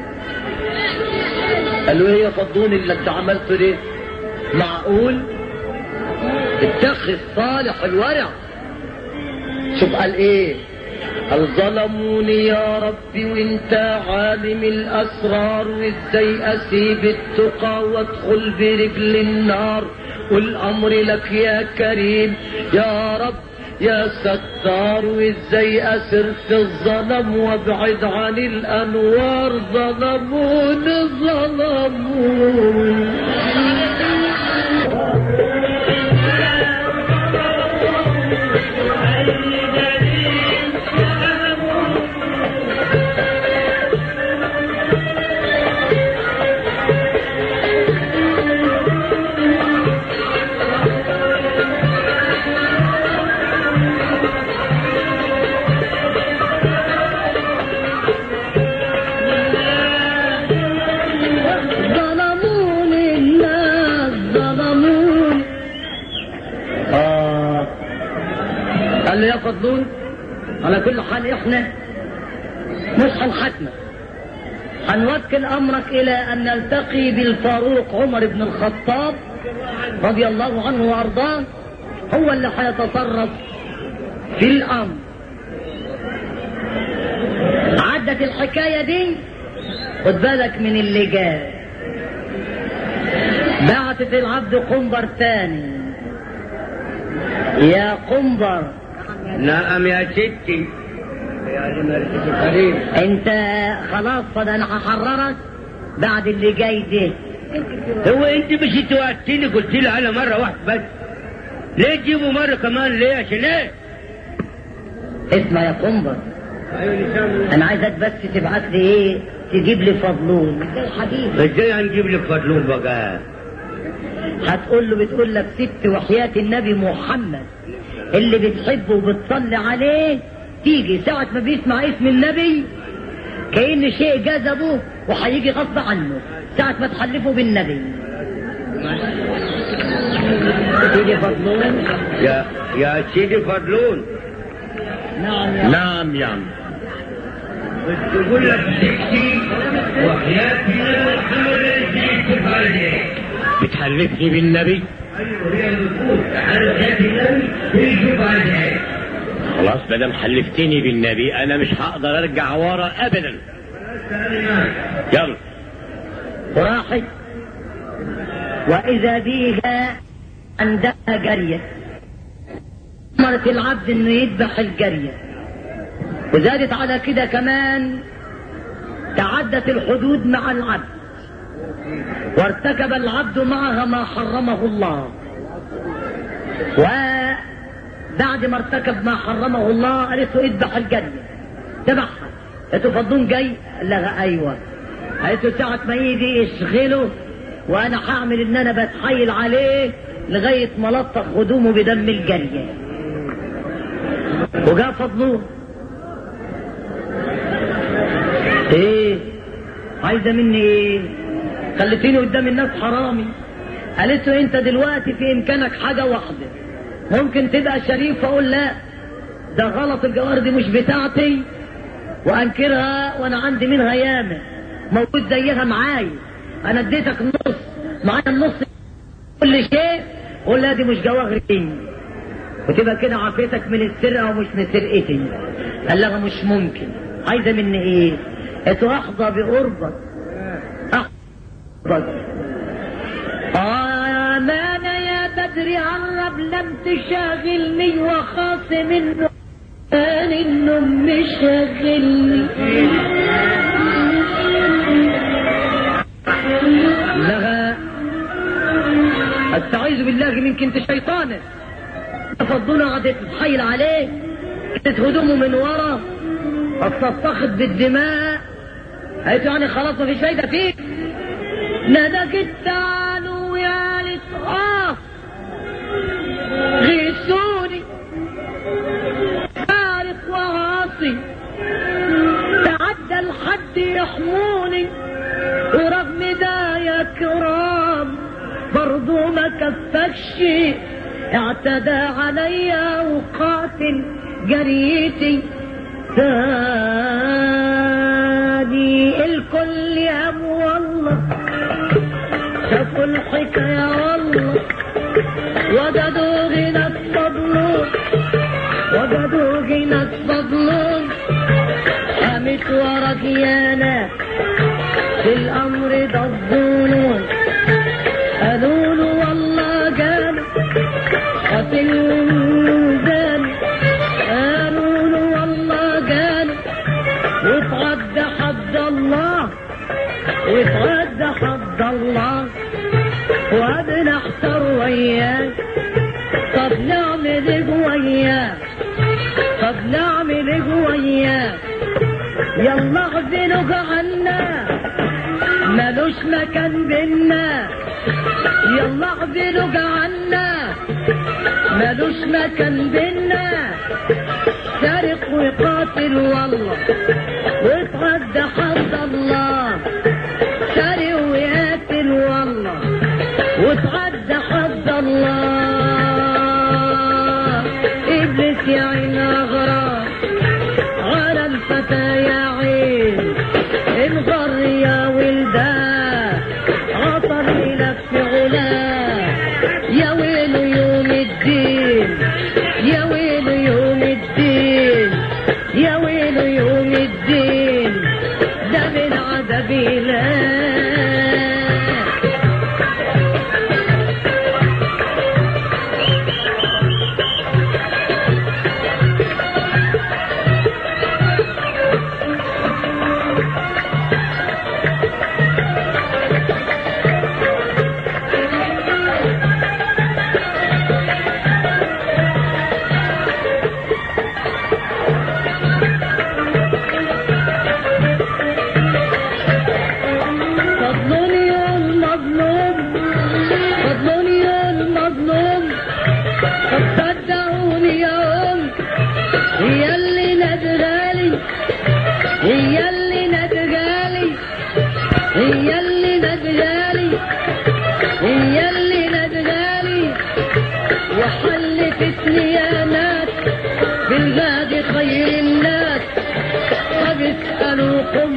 قالوا ايه يا فضلون اللي انت عملته ده معقول اتخذ صالح الورع شوف قال ايه قال ظلموني يا ربي وانت عالم الاسرار وازاي اسيب التقى وادخل برجل النار والامر لك يا كريم يا رب يا ستار وازاي اسر في الظلم وابعد عن الانوار ظلموني ظلموني ظلموني الناس ظلموني آه قال له يا فضلون على كل حال احنا مش هنحاكمك هنوكل امرك الى ان نلتقي بالفاروق عمر بن الخطاب رضي الله عنه وارضاه هو اللي هيتصرف في الامر عدت الحكايه دي خد بالك من اللي جاي بعتت العبد قنبر تاني يا قنبر نعم يا ستي انت خلاص فده انا هحررك بعد اللي جاي ده هو انت مش توقتني قلت لي انا مره واحده بس ليه تجيبوا مره كمان ليه عشان ايه؟ اسمع يا قنبر انا عايزك بس تبعت لي ايه تجيب لي فضلون ازاي حبيبي ازاي هنجيب لك فضلون بقى؟ هتقول له بتقول لك ست وحياة النبي محمد اللي بتحبه وبتصلي عليه تيجي ساعة ما بيسمع اسم النبي كأن شيء جذبه وهيجي غصب عنه ساعة ما تحلفه بالنبي سيدي فضلون يا يا سيدي فضلون نعم يا نعم يا عم بتقول لك ستي وحياة النبي محمد اللي عليه بتحلفني بالنبي ايوه هي بتقول على حياة النبي يشوف عليه خلاص ما دام حلفتني بالنبي انا مش هقدر ارجع ورا ابدا يلا وراحت وإذا بيها عندها جرية أمرت العبد إنه يذبح الجرية وزادت على كده كمان تعدت الحدود مع العبد وارتكب العبد معها ما حرمه الله وبعد ما ارتكب ما حرمه الله قالت له اذبح الجرية ذبحها قالت له فضون جاي قال لها ايوه قالت له ساعة ما يجي يشغله وانا هعمل ان انا بتحايل عليه لغاية ما لطخ خدومه بدم الجرية وجاء فضلون ايه عايزة مني ايه خليتيني قدام الناس حرامي قالت له انت دلوقتي في امكانك حاجة واحدة ممكن تبقى شريف فاقول لا ده غلط الجوار دي مش بتاعتي وانكرها وانا عندي منها ياما موجود زيها معايا انا اديتك النص معايا النص كل شيء قول لا دي مش جواهري وتبقى كده عافيتك من السرقه ومش من سرقتي قال لها مش ممكن عايزه مني ايه اتوحظى بقربك احفظك آمانة يا بدري عرب لم تشاغلني وخاصم النوم كان النوم مشاغلني لها استعيذ بالله منك انت شيطانة تفضلنا قعدت تتحايل عليه كانت هدومه من ورا اتطخت بالدماء قالت يعني خلاص مفيش فايدة فيك نادك تعالوا يا لطاف غيثوني فارق وعاصي تعدى الحد يحموني ورغم ده يا كرام برضو ما كفكش اعتدى عليا وقاتل جريتي ثاني الكل يا ابو والله شافوا الحكاية والله وجدوا غنى الصدلون وجدوا غنى الصدلون قامت ورا ديانا في الامر ده الظنون قالوا له والله جانا قتل زان قالوا له والله جانا واتغدى حد الله واتغدى حد الله وابن احتر وياك طب نعمل ايه وياك طب نعمل ايه وياك يلا اغزلوا عنا ملوش مكان بينا يلا اغزلوا عنا ملوش مكان بينا سارق وقاتل والله واتغدى حد الله سارق وقاتل والله واتغدى حد الله ابليس يا عين اغراب على الفتى يا عين انظر يا ولدان عطر لنفس علاه يا ويل يوم الدين يا ويل يوم الدين يا ويل يوم الدين ده من عذاب الله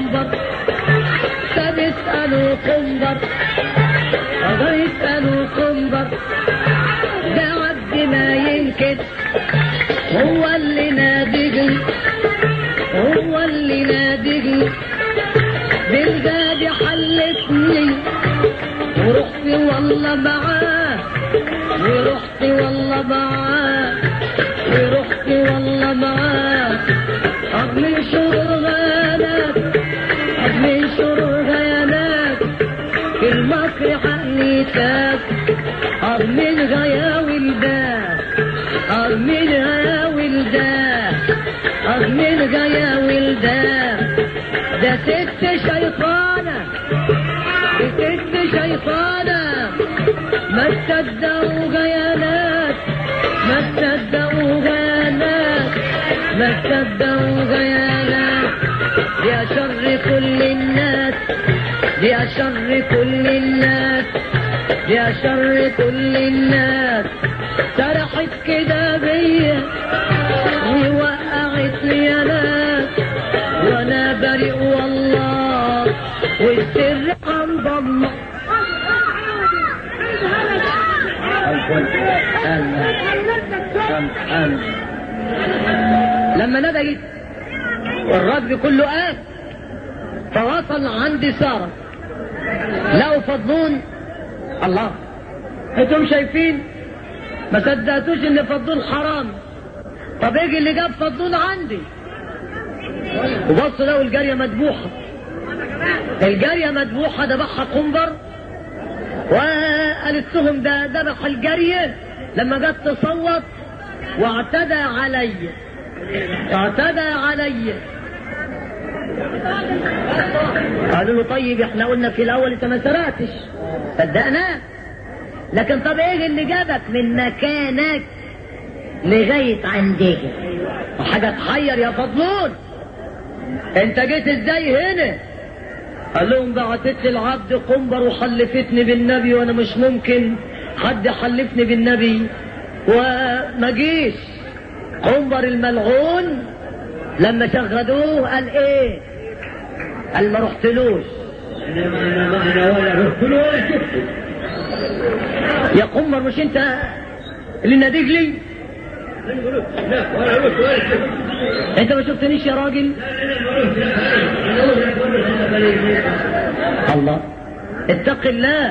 قنبر طب اسألوا قنبر طب اسألوا قنبر ده عبد ما ينكد هو اللي نادجني هو اللي نادجني بالغادي حلتني ورحت والله معاه ورحت والله معاه ورحت والله معاه قد من شرور غيانات قد من شرور غيانات في المكر حنيتك قد من غيا ولداه قد من غيا ولداه قد من غيا ولداه ده ست شيطانه ست شيطانة ما تصدقوا غيانات ما تصدقوا غيانات ما تصدقوا غيانات يا شر كل الناس يا شر كل الناس يا شر كل الناس سرحت كده بيا ووقعت يا ناس وانا بريء والله والسر عند الله لما ندجت والركب كله قام فوصل عند سارة لقوا فضلون الله انتم شايفين ما صدقتوش ان فضلون حرام طب ايه اللي جاب فضلون عندي وبصوا لقوا الجارية مذبوحة الجارية مذبوحة ذبحها قنبر وقالت لهم ده ذبح الجارية لما جت تصوت واعتدى علي اعتدى علي قالوا له طيب احنا قلنا في الاول انت ما سرقتش صدقناه لكن طب ايه اللي جابك من مكانك لغايه عندك حاجه تحير يا فضلون انت جيت ازاي هنا قال لهم بعتت لي العبد قنبر وحلفتني بالنبي وانا مش ممكن حد يحلفني بالنبي وما جيش قنبر الملعون لما شغدوه قال ايه قال ما رحتلوش يا قنبر مش انت اللي ناديك لي انت ما شفتنيش يا راجل الله اتق الله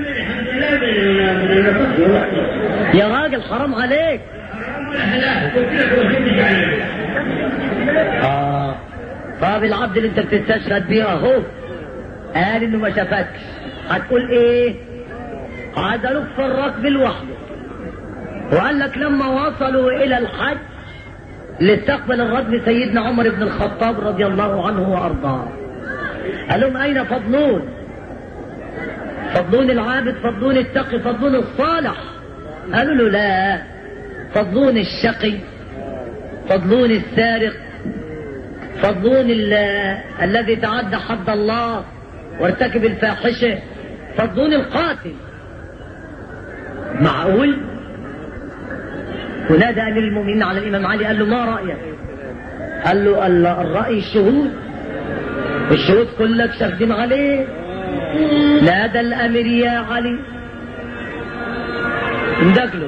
يا راجل حرام عليك اه طب العبد اللي انت بتستشهد بيه اهو قال انه ما شافكش هتقول ايه عزلوك في الركب لوحده وقال لك لما وصلوا الى الحج لاستقبل الرجل سيدنا عمر بن الخطاب رضي الله عنه وارضاه قال لهم اين فضلون فضلون العابد فضلون التقي فضلون الصالح قالوا له لا فضلون الشقي فضلون السارق فضلون الذي تعدى حد الله وارتكب الفاحشه فضلون القاتل معقول ونادى امير المؤمنين على الامام علي قال له ما رايك قال له قال له الراي الشهود الشهود كلك شاهدين عليه نادى الامير يا علي اندجله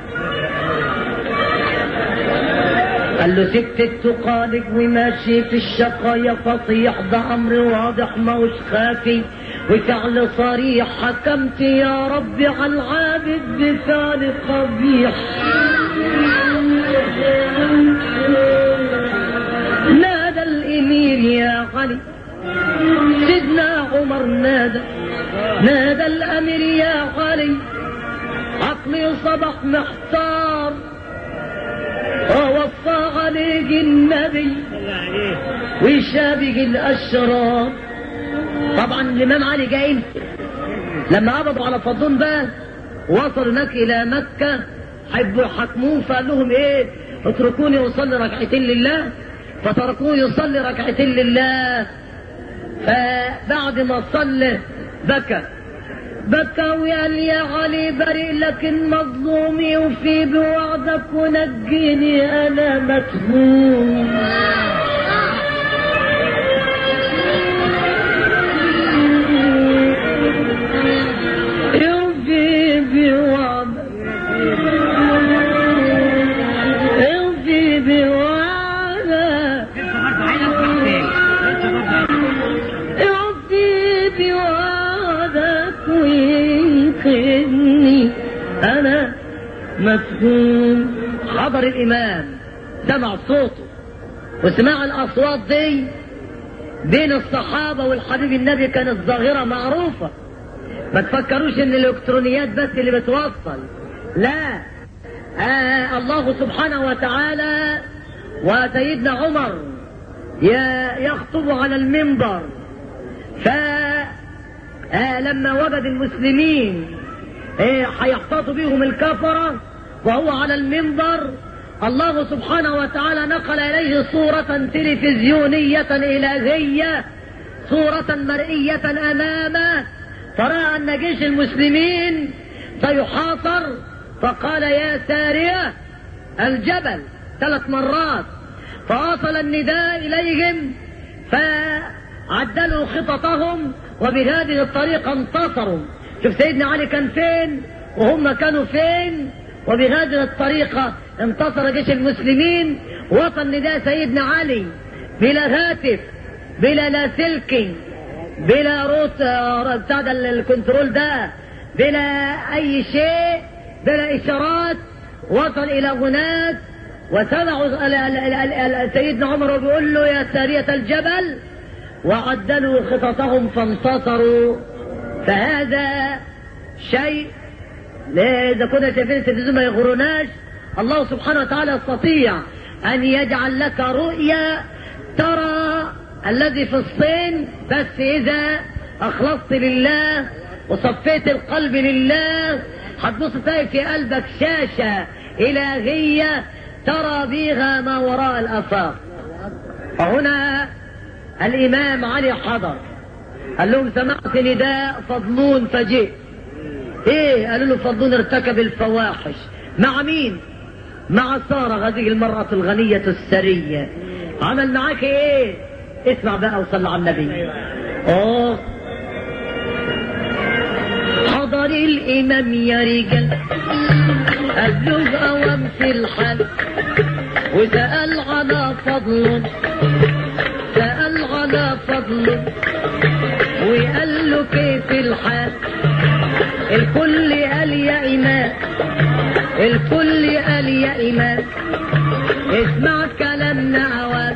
قال له سكت تقالق وماشي في الشقايا فصيح ده امر واضح ما وش خافي وفعل صريح حكمت يا ربي على العابد بفعل قبيح نادى الامير يا علي سيدنا عمر نادى نادى الامير يا علي عقلي صبح محتار ووصى عليه النبي ويشابه الاشرار طبعا الامام علي جاي لما قبضوا على فضون بقى وصلوا هناك الى مكه حبوا يحكموه فقال لهم ايه اتركوني اصلي ركعتين لله فتركوه يصلي ركعتين لله فبعد ما صلى بكى بكى وقال يا علي بريء لكن مظلومي وفي بوعدك ونجيني انا مكهوم مفهوم حضر الإمام سمع صوته وسماع الأصوات دي بين الصحابة والحبيب النبي كانت ظاهرة معروفة ما تفكروش ان الالكترونيات بس اللي بتوصل لا آه الله سبحانه وتعالى وسيدنا عمر يخطب على المنبر ف آه لما وجد المسلمين هيحتاطوا بيهم الكفرة وهو على المنبر الله سبحانه وتعالى نقل إليه صورة تلفزيونية إلهية صورة مرئية أمامه فرأى أن جيش المسلمين سيحاصر فقال يا سارية الجبل ثلاث مرات فواصل النداء إليهم فعدلوا خططهم وبهذه الطريقة انتصروا شوف سيدنا علي كان فين وهم كانوا فين وبهذه الطريقة انتصر جيش المسلمين وصل نداء سيدنا علي بلا هاتف بلا لاسلكي بلا روت بتاع الكنترول ده بلا اي شيء بلا اشارات وصل الى هناك وسمعوا سيدنا عمر بيقول له يا سارية الجبل وعدلوا خططهم فانتصروا فهذا شيء إذا كنا شايفين التلفزيون ما يغرناش الله سبحانه وتعالى يستطيع أن يجعل لك رؤيا ترى الذي في الصين بس إذا أخلصت لله وصفيت القلب لله هتبص تلاقي في قلبك شاشة إلهية ترى بها ما وراء الآفاق فهنا الإمام علي حضر قال لهم سمعت نداء فضلون فجئت ايه قالوا له فضلون ارتكب الفواحش مع مين مع سارة هذه المرأة الغنية السرية عمل معاك ايه اسمع بقى وصل على النبي اه حضر الامام يا رجال قال له اوام في الحال وسأل على فضل سأل على فضل وقال له كيف الحال الكل قال يا إمام الكل قال يا إمام اسمع كلامنا عوام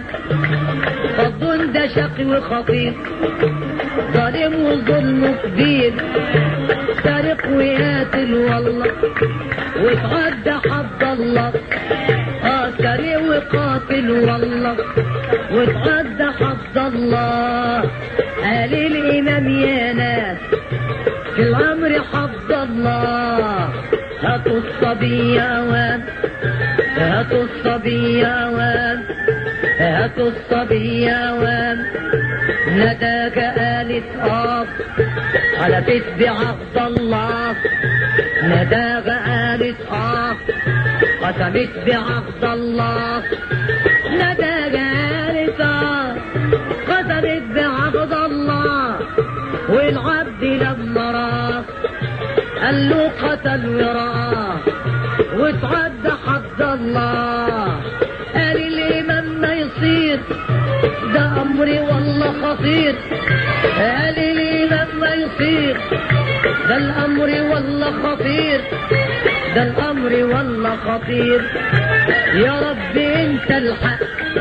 فضل ده شقي وخطير ظالم وظلمه كبير سارق وقاتل والله واتعدى حد الله اه سارق وقاتل والله واتعدى حد الله قال الامام يا ناس في الامر حفظ الله هاتوا الصبي يا واد هاتوا الصبي يا واد هاتوا الصبي يا واد نداك آلة آب على بيت عبد الله نداك آلة آب قسمت بعبد الله نداك آلة آب قسمت بعبد الله والعبد لما راه قال له قتل وراه وتعدى حد الله قال الإمام ما يصير ده أمري والله خطير قال الإمام ما يصير ده الأمر والله خطير ده الأمر والله خطير يا رب انت الحق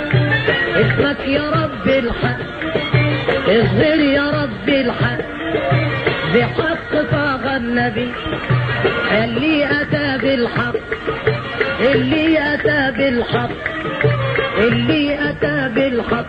اسمك يا رب الحق اظهر يا رب الحق بحق طه النبي اللي اتى بالحق اللي اتى بالحق اللي اتى بالحق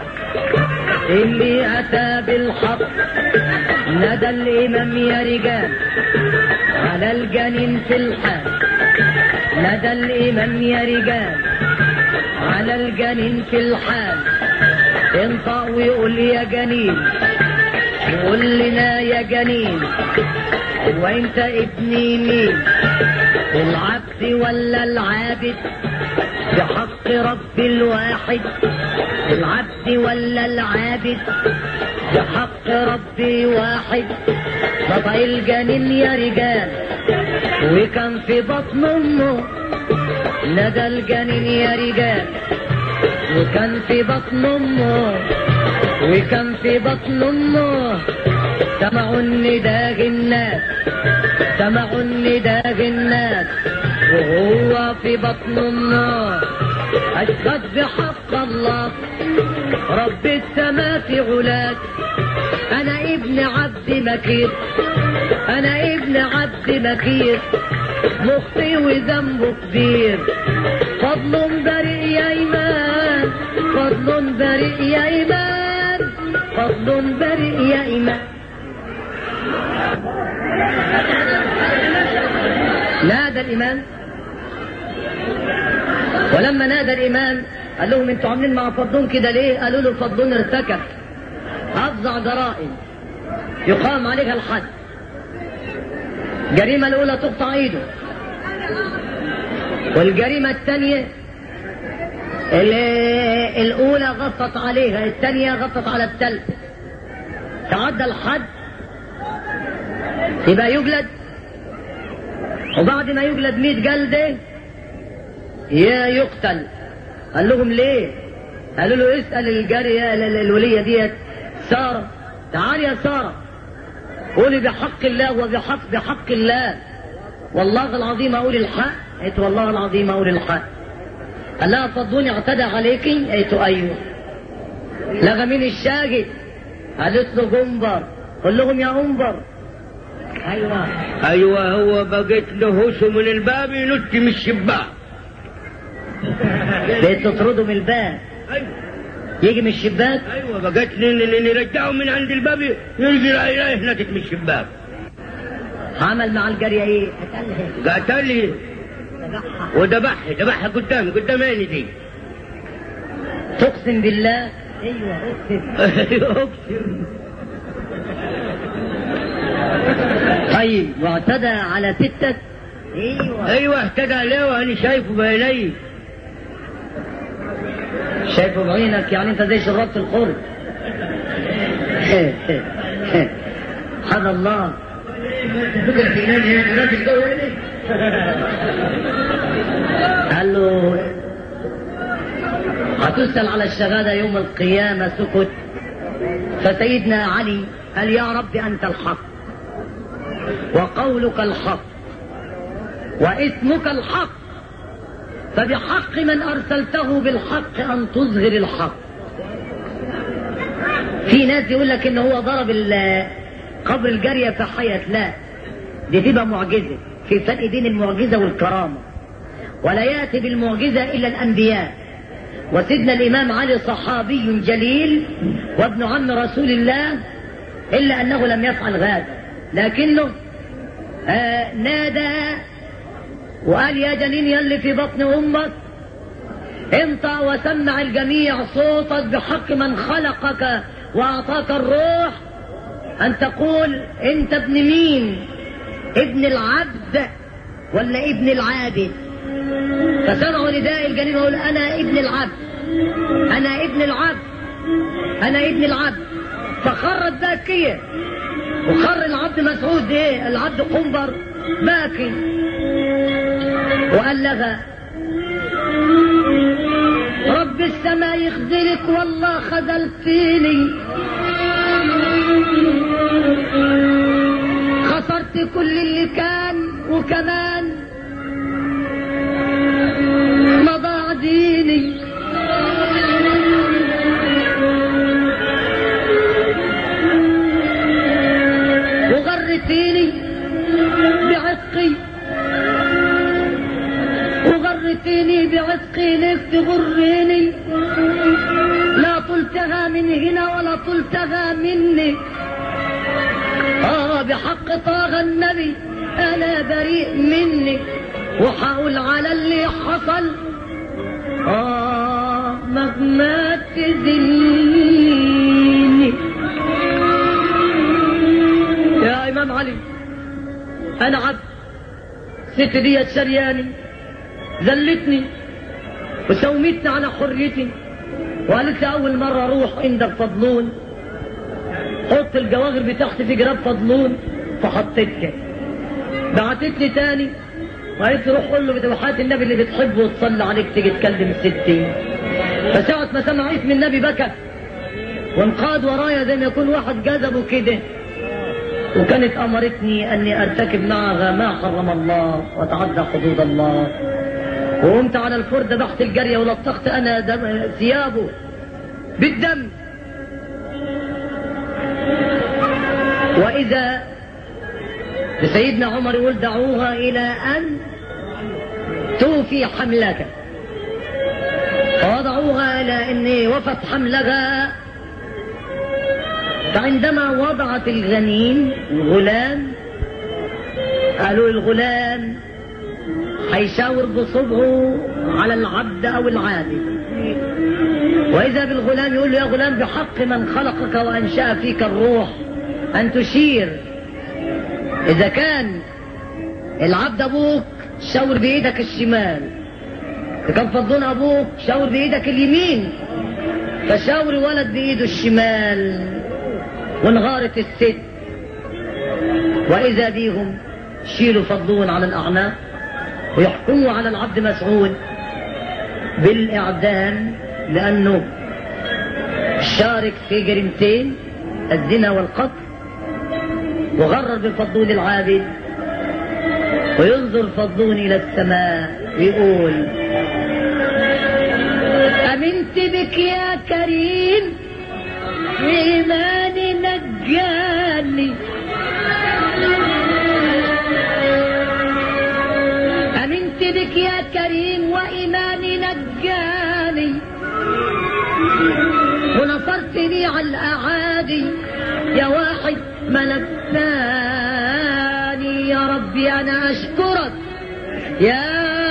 اللي اتى بالحق ندى الامام يا رجال على الجنين في الحال ندى الامام يا رجال على الجنين في الحال انطق ويقول يا جنين يقول لنا يا جنين وانت ابني مين العبد ولا العابد بحق رب الواحد العبد ولا العابد بحق ربي واحد بطل الجنين يا رجال وكان في بطن امه ندى الجنين يا رجال وكان في بطن امه وكان في بطن امه سمعوا النداء الناس سمعوا النداء الناس وهو في بطن النار أشهد بحق الله رب السماء في علاك أنا ابن عبد مكير أنا ابن عبد مكير مخطي وذنبه كبير فضل بريء يا إيمان فضل بريء يا إيمان فضل بريء يا إيمان نادى الإمام ولما نادى الإمام قال لهم انتوا عاملين مع فضلون كده ليه؟ قالوا له فضلون ارتكب أفظع جرائم يقام عليها الحد الجريمة الأولى تقطع إيده والجريمة الثانية ال- الأولى غطت عليها الثانية غطت على الثالثة تعدى الحد يبقى يجلد وبعد ما يجلد 100 جلدة يا يقتل قال لهم ليه قالوا له اسأل الجارية ال- ال- الولية ديت سارة تعال يا سارة قولي بحق الله وبحق بحق الله والله العظيم اقول الحق قلت والله العظيم اقول الحق قال لها فضوني اعتدى عليكي قلت ايوه لغى مين الشاهد قالت له جنبر قل لهم يا انبر ايوه ايوه هو بقيت له هشو من الباب ينط من الشباك بقيت تطرده من الباب ايوه يجي من الشباك ايوه بقيت ن- ن- نرجعه من عند الباب ينزل يلاقيه نطت من الشباك عمل مع الجارية ايه؟ قتلها قتل لي ذبحها. وذبحها ذبحها قدامي قدام عيني دي تقسم بالله ايوه اقسم اقسم طيب واعتدى على ستة ايوه ايوه اهتدى عليه وانا شايفه بعيني شايفه بعينك يعني انت زي شربت الخرد سبحان الله قال له هتسأل على الشهادة يوم القيامة سكت فسيدنا علي قال يا رب أنت الحق وقولك الحق واسمك الحق فبحق من أرسلته بالحق أن تظهر الحق في ناس يقول لك إن هو ضرب ال- قبر الجارية فحيت لا دي تبقى معجزة في فرق بين المعجزة والكرامة ولا يأتي بالمعجزة إلا الأنبياء وسيدنا الإمام علي صحابي جليل وابن عم رسول الله إلا أنه لم يفعل هذا لكنه آه نادى وقال يا جنين يلي في بطن امك انطق وسمع الجميع صوتك بحق من خلقك واعطاك الروح ان تقول انت ابن مين ابن العبد ولا ابن العابد فسمعوا نداء الجنين ويقول انا ابن العبد انا ابن العبد انا ابن العبد فخرت باكيه وخر العبد مسعود ايه العبد قنبر باكي وقال لها رب السماء يخذلك والله خذلتيني خسرت كل اللي كان وكمان ما ضاع ديني وغرتيني بعتقي وغرتيني بعتقي ليك تغريني لا طلتها من هنا ولا طلتها مني اه بحق طاغ النبي انا بريء مني وحاول على اللي حصل اه مهما تزني يا امام علي انا عبد ست ديت شرياني ذلتني وسومتني على حريتي وقالت لي اول مره اروح عندك فضلون حط الجواهر بتاعتي في جراب فضلون فحطيتها بعتت لي تاني وقالت لي روح قول له بتوحات النبي اللي بتحبه وتصلي عليك تيجي تكلم الستين فساعة ما سمع اسم النبي بكى وانقاد ورايا زي ما يكون واحد جذبه كده وكانت أمرتني أني أرتكب معها ما حرم الله وأتعدى حدود الله وقمت على الفرد ذبحت الجارية ولطخت أنا دم ثيابه بالدم وإذا سيدنا عمر يقول دعوها إلى أن توفي حملك فوضعوها إلى أن وفت حملها فعندما وضعت الغنيم الغلام قالوا الغلام هيشاور بصبعه على العبد او العابد واذا بالغلام يقول له يا غلام بحق من خلقك وانشا فيك الروح ان تشير اذا كان العبد ابوك شاور بايدك الشمال اذا كان فضون ابوك شاور بايدك اليمين فشاور ولد بايده الشمال وانغارت الست واذا بيهم شيلوا فضون على الاعناق ويحكموا على العبد مسعود بالاعدام لانه شارك في جريمتين الزنا والقتل وغرر بفضول العابد وينظر فضون الى السماء ويقول امنت بك يا كريم ايماني نجاني امنت بك يا كريم وايماني نجاني ونصرتني على الاعادي يا واحد ملك ثاني يا ربي انا اشكرك يا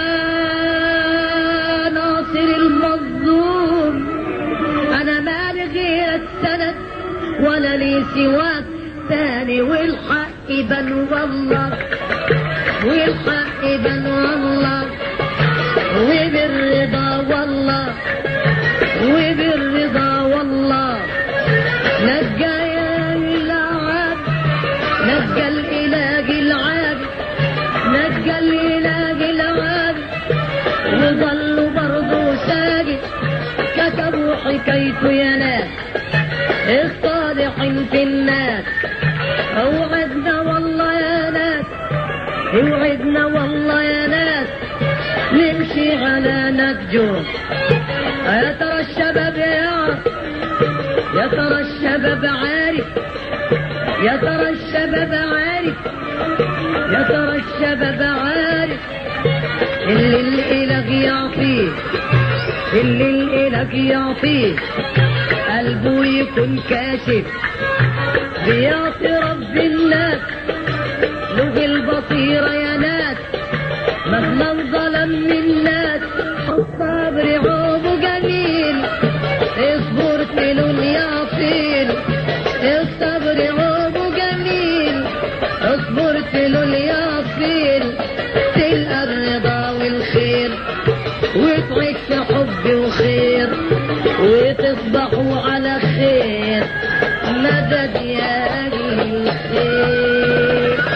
ناصر المظلوم انا ما غيرك سند ولا لي سواك ثاني والحق بن والله والحق بن والله وبالرضا والله وبالرضا والله نجى يا العاب نجى الاله العاب نجى الاله العاب وظل برضه ساجد كتبوا حكايته يا ناس الصالحين في الناس اوعدنا والله يا ناس اوعدنا والله يا ناس نمشي على نهجه يا ترى الشباب يعرف يا ترى الشباب عارف يا ترى الشباب عارف يا ترى الشباب عارف اللي الإله يعطيه اللي الإله يعطيه قلبه يكون كاشف بيعطي رب الناس له البصيرة يا ناس مهما انظلم من الناس الصبر عوبه جميل اصبر تلون يعطيل الصبر عوبه جميل اصبر تلون يعطيل تلقى الرضا والخير وتعيش في حب وخير وتصبحوا على خير مدد يا أهل الخير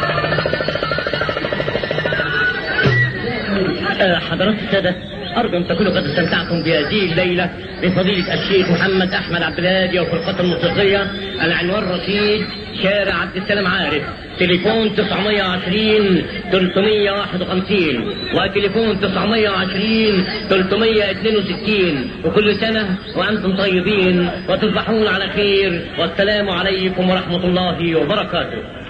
آه، حضرات السادة أرجو أن تكونوا قد استمتعتم بهذه الليلة بفضيلة الشيخ محمد أحمد عبد الهادي وفرقته الموسيقية العنوان رشيد شارع عبد السلام عارف تليفون 920 351 وتليفون 920 362 وكل سنة وأنتم طيبين وتصبحون على خير والسلام عليكم ورحمة الله وبركاته